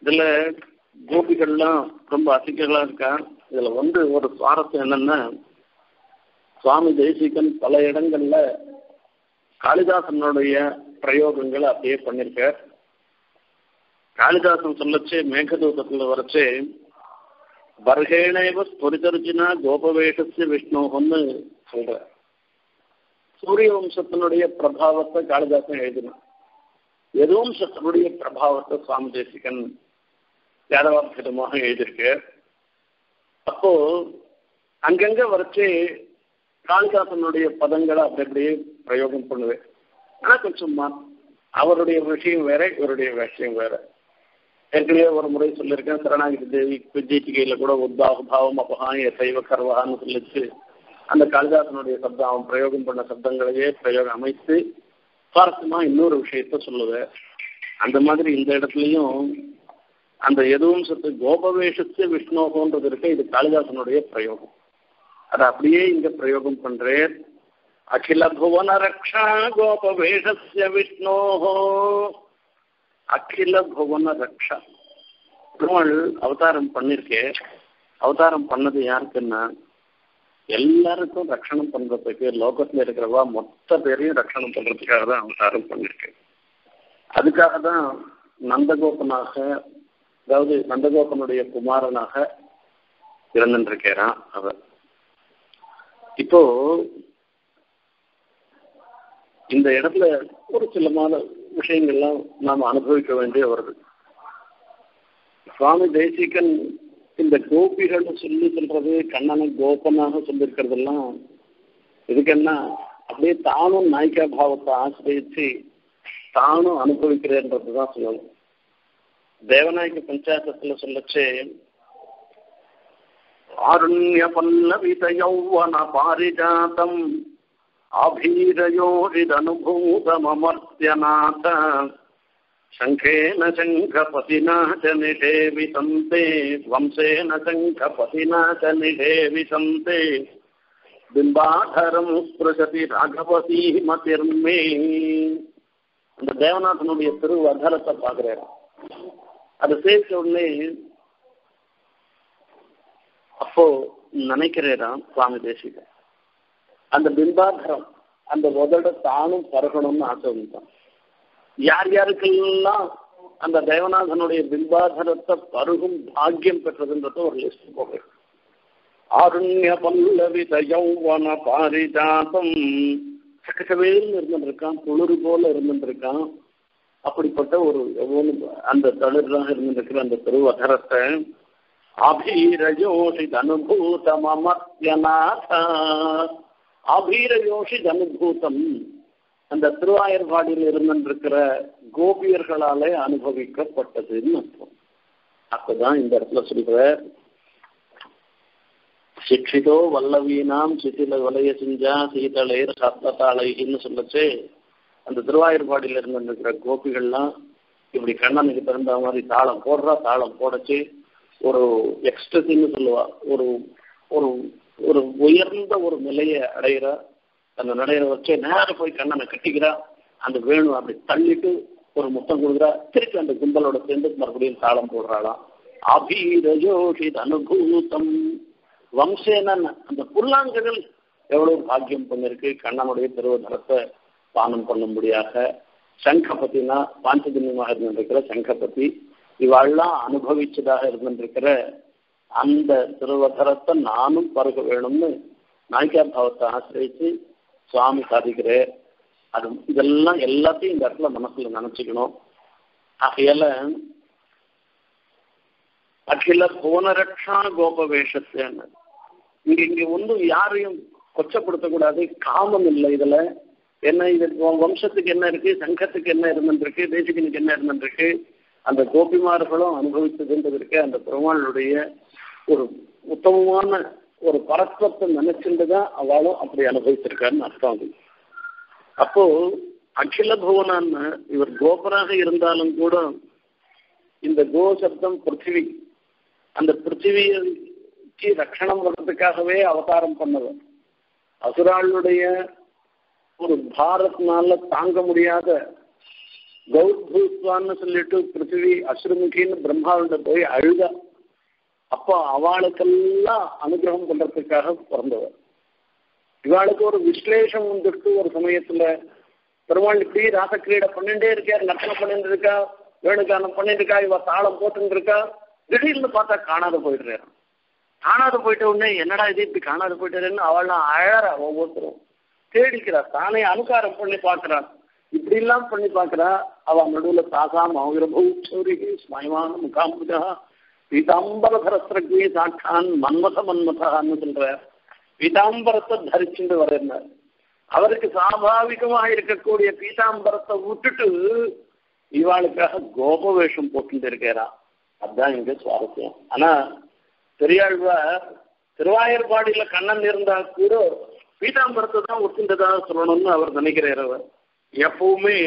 இதுல கோபிகள்லாம் ரொம்ப அசிக்கலா இருக்கா இதுல வந்து ஒரு சுவாரஸ்யம் என்னன்னா சுவாமி தேசிகன் பல இடங்கள்ல காளிதாசனுடைய பிரயோகங்களை அப்படியே பண்ணிருக்கார் காளிதாசன் சொல்லச்சு மேகதூதத்துல வரைச்சு பர்கேணேவ ஸ்புரிதர்ஜினா கோபவேஷஸ்ய விஷ்ணுன்னு சொல்ற சூரிய வம்சத்தினுடைய பிரபாவத்தை காளிதாசன் எழுதினான் யதுவம்சத்தினுடைய பிரபாவத்தை சுவாமி தேசிகன் யாதவார்த்தமாக எழுதியிருக்கு அப்போ அங்கங்க வரைச்சு காளிதாசனுடைய பதங்களை அப்படி அப்படியே பிரயோகம் பண்ணுவேன் ஆனா கொஞ்சம் அவருடைய விஷயம் வேற இவருடைய விஷயம் வேற ஏற்கனவே ஒரு முறை சொல்லியிருக்கேன் சரணாகிரி தேவி விஜயிட்டிகையில கூட உத்தாக பாவம் அபகாய சைவ கர்வான்னு சொல்லிச்சு அந்த காளிதாசனுடைய சப்தம் அவன் பிரயோகம் பண்ண சப்தங்களையே பிரயோகம் அமைத்து சுவாரஸ்யமா இன்னொரு விஷயத்த சொல்லுவேன் அந்த மாதிரி இந்த இடத்துலயும் அந்த எதுவும் சத்து கோபவேஷத்து விஷ்ணோகோன்றது இருக்கு இது காளிதாசனுடைய பிரயோகம் அதை அப்படியே இங்க பிரயோகம் பண்றேன் அகில புவன ரக்ஷா கோபவேஷஸ்ய விஷ்ணோஹோ அகில புவன ரக்ஷா பெருமாள் அவதாரம் பண்ணிருக்கேன் அவதாரம் பண்ணது யாருக்குன்னா எல்லாருக்கும் ரட்சணம் பண்றதுக்கு லோகத்துல இருக்கிறவா மொத்த பேரையும் ரட்சணம் பண்றதுக்காக தான் அவதாரம் பண்ணிருக்கேன் அதுக்காக தான் நந்தகோபனாக அதாவது நந்தகோபனுடைய குமாரனாக இருந்துருக்கிறான் அவர் இப்போ இந்த இடத்துல ஒரு சிலமான விஷயங்கள்லாம் நாம் அனுபவிக்க வேண்டிய வருது சுவாமி தேசிகன் இந்த கோபிகள் சொல்லி சொல்றது கண்ணனை கோபனாக சொல்லியிருக்கிறதெல்லாம் இதுக்கு என்ன அப்படியே தானும் நாய்க்கா பாவத்தை ஆசிரியச்சு தானும் அனுபவிக்கிறேன்றதுதான் சொல்லணும் தேவநாயக பஞ்சாயத்துல சொல்லச்சு ஆருண்ய பல்லவித யௌவன பாரிஜாதம் ஆபீரயோரிதனுபூதமர்த்தியநாத शङ्खेन शङ्खपतिना च निषेवितन्ते वंशेन शङ्खपतिना च निषेवितन्ते பிம்பாதரம் ஸ்பிருஷதி ராகவதி மதிர்மே அந்த தேவநாதனுடைய திருவதரத்தை பார்க்கிறேன் அது சேர்த்த உடனே அப்போ நினைக்கிறேன் சுவாமி தேசிக அந்த பிம்பாதரம் அந்த உதட தானும் பறக்கணும்னு ஆசை வந்துட்டான் யார் யாருக்கெல்லாம் அந்த தேவநாதனுடைய பிம்பாதரத்தை பருகும் பாக்கியம் பெற்றதுன்றத ஒரு லிஸ்ட் போகிறேன் ஆருண்ய பல்லவித யௌவன பாரிஜாதம் சக்கச்சவேல் இருந்துருக்கான் துளிர் போல இருந்துருக்கான் அப்படிப்பட்ட ஒரு எவ்வளவு அந்த தளிர்லாம் இருந்திருக்கிற அந்த திருவதரத்தை அபீரயோஷித் அனுபூதம் அமர்த்தியநாத அபீரயோஷித் அனுபூதம் அந்த திருவாயர்பாடியில் இருந்திருக்கிற கோபியர்களாலே அனுபவிக்கப்பட்டதுன்னு அர்த்தம் அப்பதான் இந்த இடத்துல சொல்ற சிக்ஷிதோ வல்லவீனாம் சிதில வலைய செஞ்சா சீதளையர் சப்தத்தாளைன்னு சொல்லச்சு அந்த திருவாயூர்பாடியில் இருந்திருக்கிற கோபிகள்லாம் இப்படி கண்ணனுக்கு தகுந்த மாதிரி தாளம் போடுறா தாளம் போடச்சு ஒரு எக்ஸ்ட்ரஸின்னு சொல்லுவா ஒரு ஒரு ஒரு உயர்ந்த ஒரு நிலையை அடையிற அந்த நடையில வச்சு நேரம் போய் கண்ணனை கட்டிக்கிறா அந்த வேணு அப்படி தள்ளிட்டு ஒரு முத்தம் கொடுக்குறா திருப்பி அந்த கும்பலோட சேர்ந்து மறுபடியும் தாளம் போடுறாளாம் அபீரயோஷித் அனுபூதம் வம்சேன அந்த புல்லாங்குழல் எவ்வளவு பாக்கியம் பண்ணிருக்கு கண்ணனுடைய திருவதரத்தை பானம் பண்ணும்படியாக சங்கபத்தினா பாஞ்சஜன்யமாக இருந்திருக்கிற சங்கபதி இவாள்லாம் அனுபவிச்சதாக இருந்திருக்கிற அந்த திருவதரத்தை நானும் பருக வேணும்னு நாய்க்கா பாவத்தை ஆசிரிச்சு சுவாமி சாதிக்கிறேன் அது இதெல்லாம் எல்லாத்தையும் இந்த இடத்துல மனசுல நினைச்சுக்கணும் ஆகையால அகில போனரட்சா கோப வேஷத்தேன்னு இங்க இங்க ஒன்றும் யாரையும் கொச்சப்படுத்தக்கூடாது காமம் இல்லை இதுல என்ன இது வம்சத்துக்கு என்ன இருக்கு சங்கத்துக்கு என்ன இருந்துருக்கு தேசிகனுக்கு என்ன இருந்துருக்கு அந்த கோபிமார்களும் அனுபவித்ததுன்றது இருக்கு அந்த பெருமாளுடைய ஒரு உத்தமமான ஒரு பரஸ்பரத்தை நினைச்சுட்டு தான் அவளும் அப்படி அனுபவிச்சிருக்காருன்னு அர்த்தம் அது அப்போ அகில புவனான்னு இவர் கோபராக இருந்தாலும் கூட இந்த கோ சப்தம் பிருத்திவி அந்த பிருத்திவிக்கு ரட்சணம் வர்றதுக்காகவே அவதாரம் பண்ணவர் அசுராளுடைய ஒரு பாரத்னால தாங்க முடியாத கௌத்பூத்வான்னு சொல்லிட்டு பிருத்திவி அசுரமுகின்னு பிரம்மாவிட்ட போய் அழுதா அப்போ அவளுக்கெல்லாம் அனுகிரகம் பண்றதுக்காக பிறந்தவர் இவாளுக்கு ஒரு விஸ்லேஷம் வந்துட்டு ஒரு சமயத்துல பெருமாள் இப்படி ராசக்கிரீடை பண்ணிட்டே இருக்கார் நர்த்தனை பண்ணிட்டு இருக்கா வேணுகானம் பண்ணிட்டு இருக்கா இவ தாளம் போட்டுட்டு இருக்கா திடீர்னு பார்த்தா காணாத போயிடுறாரு காணாத போயிட்ட உடனே என்னடா இது இப்படி காணாத போயிட்டாருன்னு அவள்லாம் அழறா ஒவ்வொருத்தரும் தேடிக்கிறா தானே அனுகாரம் பண்ணி பார்க்கறா இப்படி எல்லாம் பண்ணி பார்க்கறா அவ நடுவுல தாசாம் ஆகிரபூச்சௌரி ஸ்மயமான முகாம்புஜா பீதாம்பர சரஸ்திரஜே சாட்சான் மன்மத மன்மதான்னு சொல்ற பீதாம்பரத்தை தரிச்சுட்டு வர்றார் அவருக்கு சாபாவிகமாக இருக்கக்கூடிய பீதாம்பரத்தை விட்டுட்டு இவாளுக்காக கோப வேஷம் போட்டுட்டு இருக்கிறா அதுதான் இங்க சுவாரஸ்யம் ஆனா பெரியாழ்வார் திருவாயர்பாடியில கண்ணன் இருந்தா கூட பீதாம்பரத்தை தான் ஒத்துண்டதா சொல்லணும்னு அவர் நினைக்கிறார் அவர் எப்பவுமே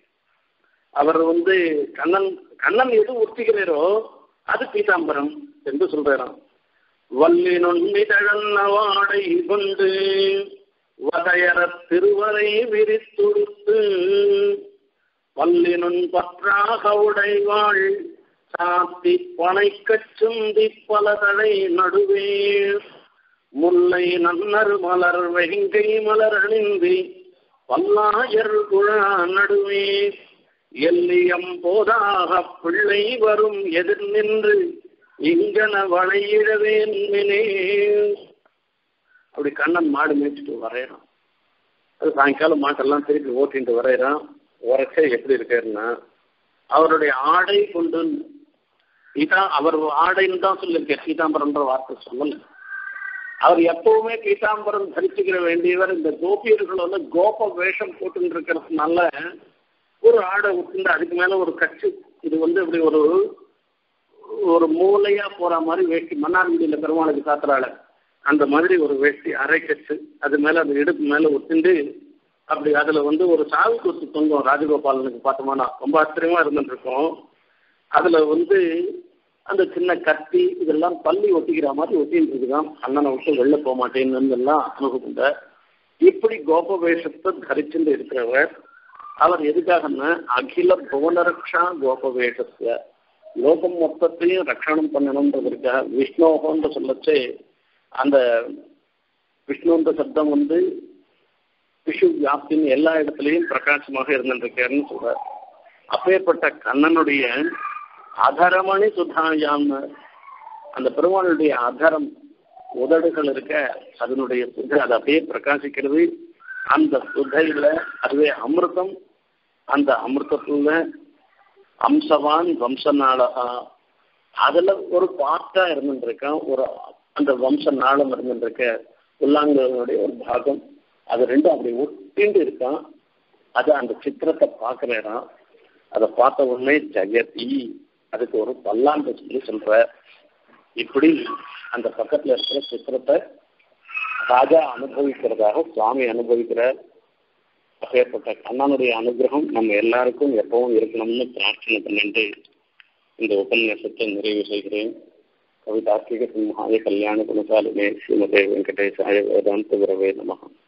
அவர் வந்து கண்ணன் கண்ணன் எது ஒத்திக்கிறாரோ அது பீதாம்பரம் என்று சொல்றாராம் வள்ளி நொன்னிதழன்னவாடை கொண்டு வதையற திருவரை விரித்துடுத்து வல்லினுன் பற்றாக உடைவாள் சாத்தி பனைக்கச் சுந்தி பலதழை நடுவே முல்லை நன்னரு மலர் வெங்கை மலர் அணிந்தி பல்லாயர் குழா நடுவே எல்லியம் போதாக பிள்ளை வரும் எதிர் நின்று இங்கன வளையிடவேன்மினே அப்படி கண்ணன் மாடு மேய்ச்சிட்டு வரையறான் அது சாயங்காலம் மாட்டெல்லாம் திருப்பி ஓட்டிட்டு வரையறான் உரைச்ச எப்படி இருக்காருன்னா அவருடைய ஆடை கொண்டு பீதா அவர் ஆடைன்னு தான் சொல்லியிருக்கார் பீதாம்பரம்ன்ற வார்த்தை சொல்லல அவர் எப்பவுமே பீதாம்பரம் தரிச்சுக்கிற வேண்டியவர் இந்த கோபியர்கள் வந்து கோப வேஷம் போட்டு இருக்கிறதுனால ஒரு ஆடை விட்டுண்டு அதுக்கு மேல ஒரு கட்சி இது வந்து இப்படி ஒரு ஒரு மூளையா போற மாதிரி வேஷ்டி மன்னார்குடியில பெருமாளுக்கு சாத்துறாள அந்த மாதிரி ஒரு வேஷ்டி அரை கச்சு அது மேல அந்த இடுப்பு மேல ஒத்துண்டு அப்படி அதுல வந்து ஒரு சாவி கொத்து தொங்கும் ராஜகோபாலனுக்கு பார்த்தோம்னா ரொம்ப ஆச்சரியமா இருந்துட்டு இருக்கோம் அதுல வந்து அந்த சின்ன கத்தி இதெல்லாம் பள்ளி ஒட்டிக்கிற மாதிரி ஒட்டின்னு இருக்குதான் அண்ணனை விட்டு வெளில போக மாட்டேன்னு எல்லாம் அனுபவம் இப்படி கோப வேஷத்தை தரிச்சுட்டு இருக்கிறவர் அவர் எதுக்காகன்னா அகில புவனரக்ஷா கோப வேஷத்தை லோகம் மொத்தத்தையும் ரட்சணம் பண்ணணுன்றதற்காக விஷ்ணோகன்ற சொல்லச்சு அந்த விஷ்ணுன்ற சப்தம் வந்து விஷு வியாப்தின்னு எல்லா இடத்துலையும் பிரகாசமாக இருந்துருக்காருன்னு சொல்றார் அப்பேற்பட்ட கண்ணனுடைய அதரமணி சுதாயாம் அந்த பெருமானுடைய அதரம் உதடுகள் இருக்க அதனுடைய சுதை அது அப்படியே பிரகாசிக்கிறது அந்த சுதையில அதுவே அமிர்தம் அந்த அமிர்தத்துல அம்சவான் வம்சநாளகா அதுல ஒரு பாட்டா இருந்துருக்கான் ஒரு அந்த வம்ச நாளம் இருந்துருக்க புல்லாங்கனுடைய ஒரு பாகம் அது ரெண்டும் அப்படி ஒட்டிண்டு இருக்கான் அது அந்த சித்திரத்தை பார்க்கிறேன் அதை பார்த்த உடனே ஜெகதி அதுக்கு ஒரு பல்லாண்டு சொல்லி சொல்ற இப்படி அந்த பக்கத்துல இருக்கிற சித்திரத்தை ராஜா அனுபவிக்கிறதாக சுவாமி அனுபவிக்கிறார் அப்பேற்பட்ட கண்ணனுடைய அனுகிரகம் நம்ம எல்லாருக்கும் எப்பவும் இருக்கணும்னு பிரார்த்தனை பண்ணிட்டு இந்த உபன்யாசத்தை நிறைவு செய்கிறேன் கவிதார்க்கிக சிம்ஹாய கல்யாண குணசாலினே ஸ்ரீமதே வெங்கடேசாய வேதாந்த குரவே நமகம்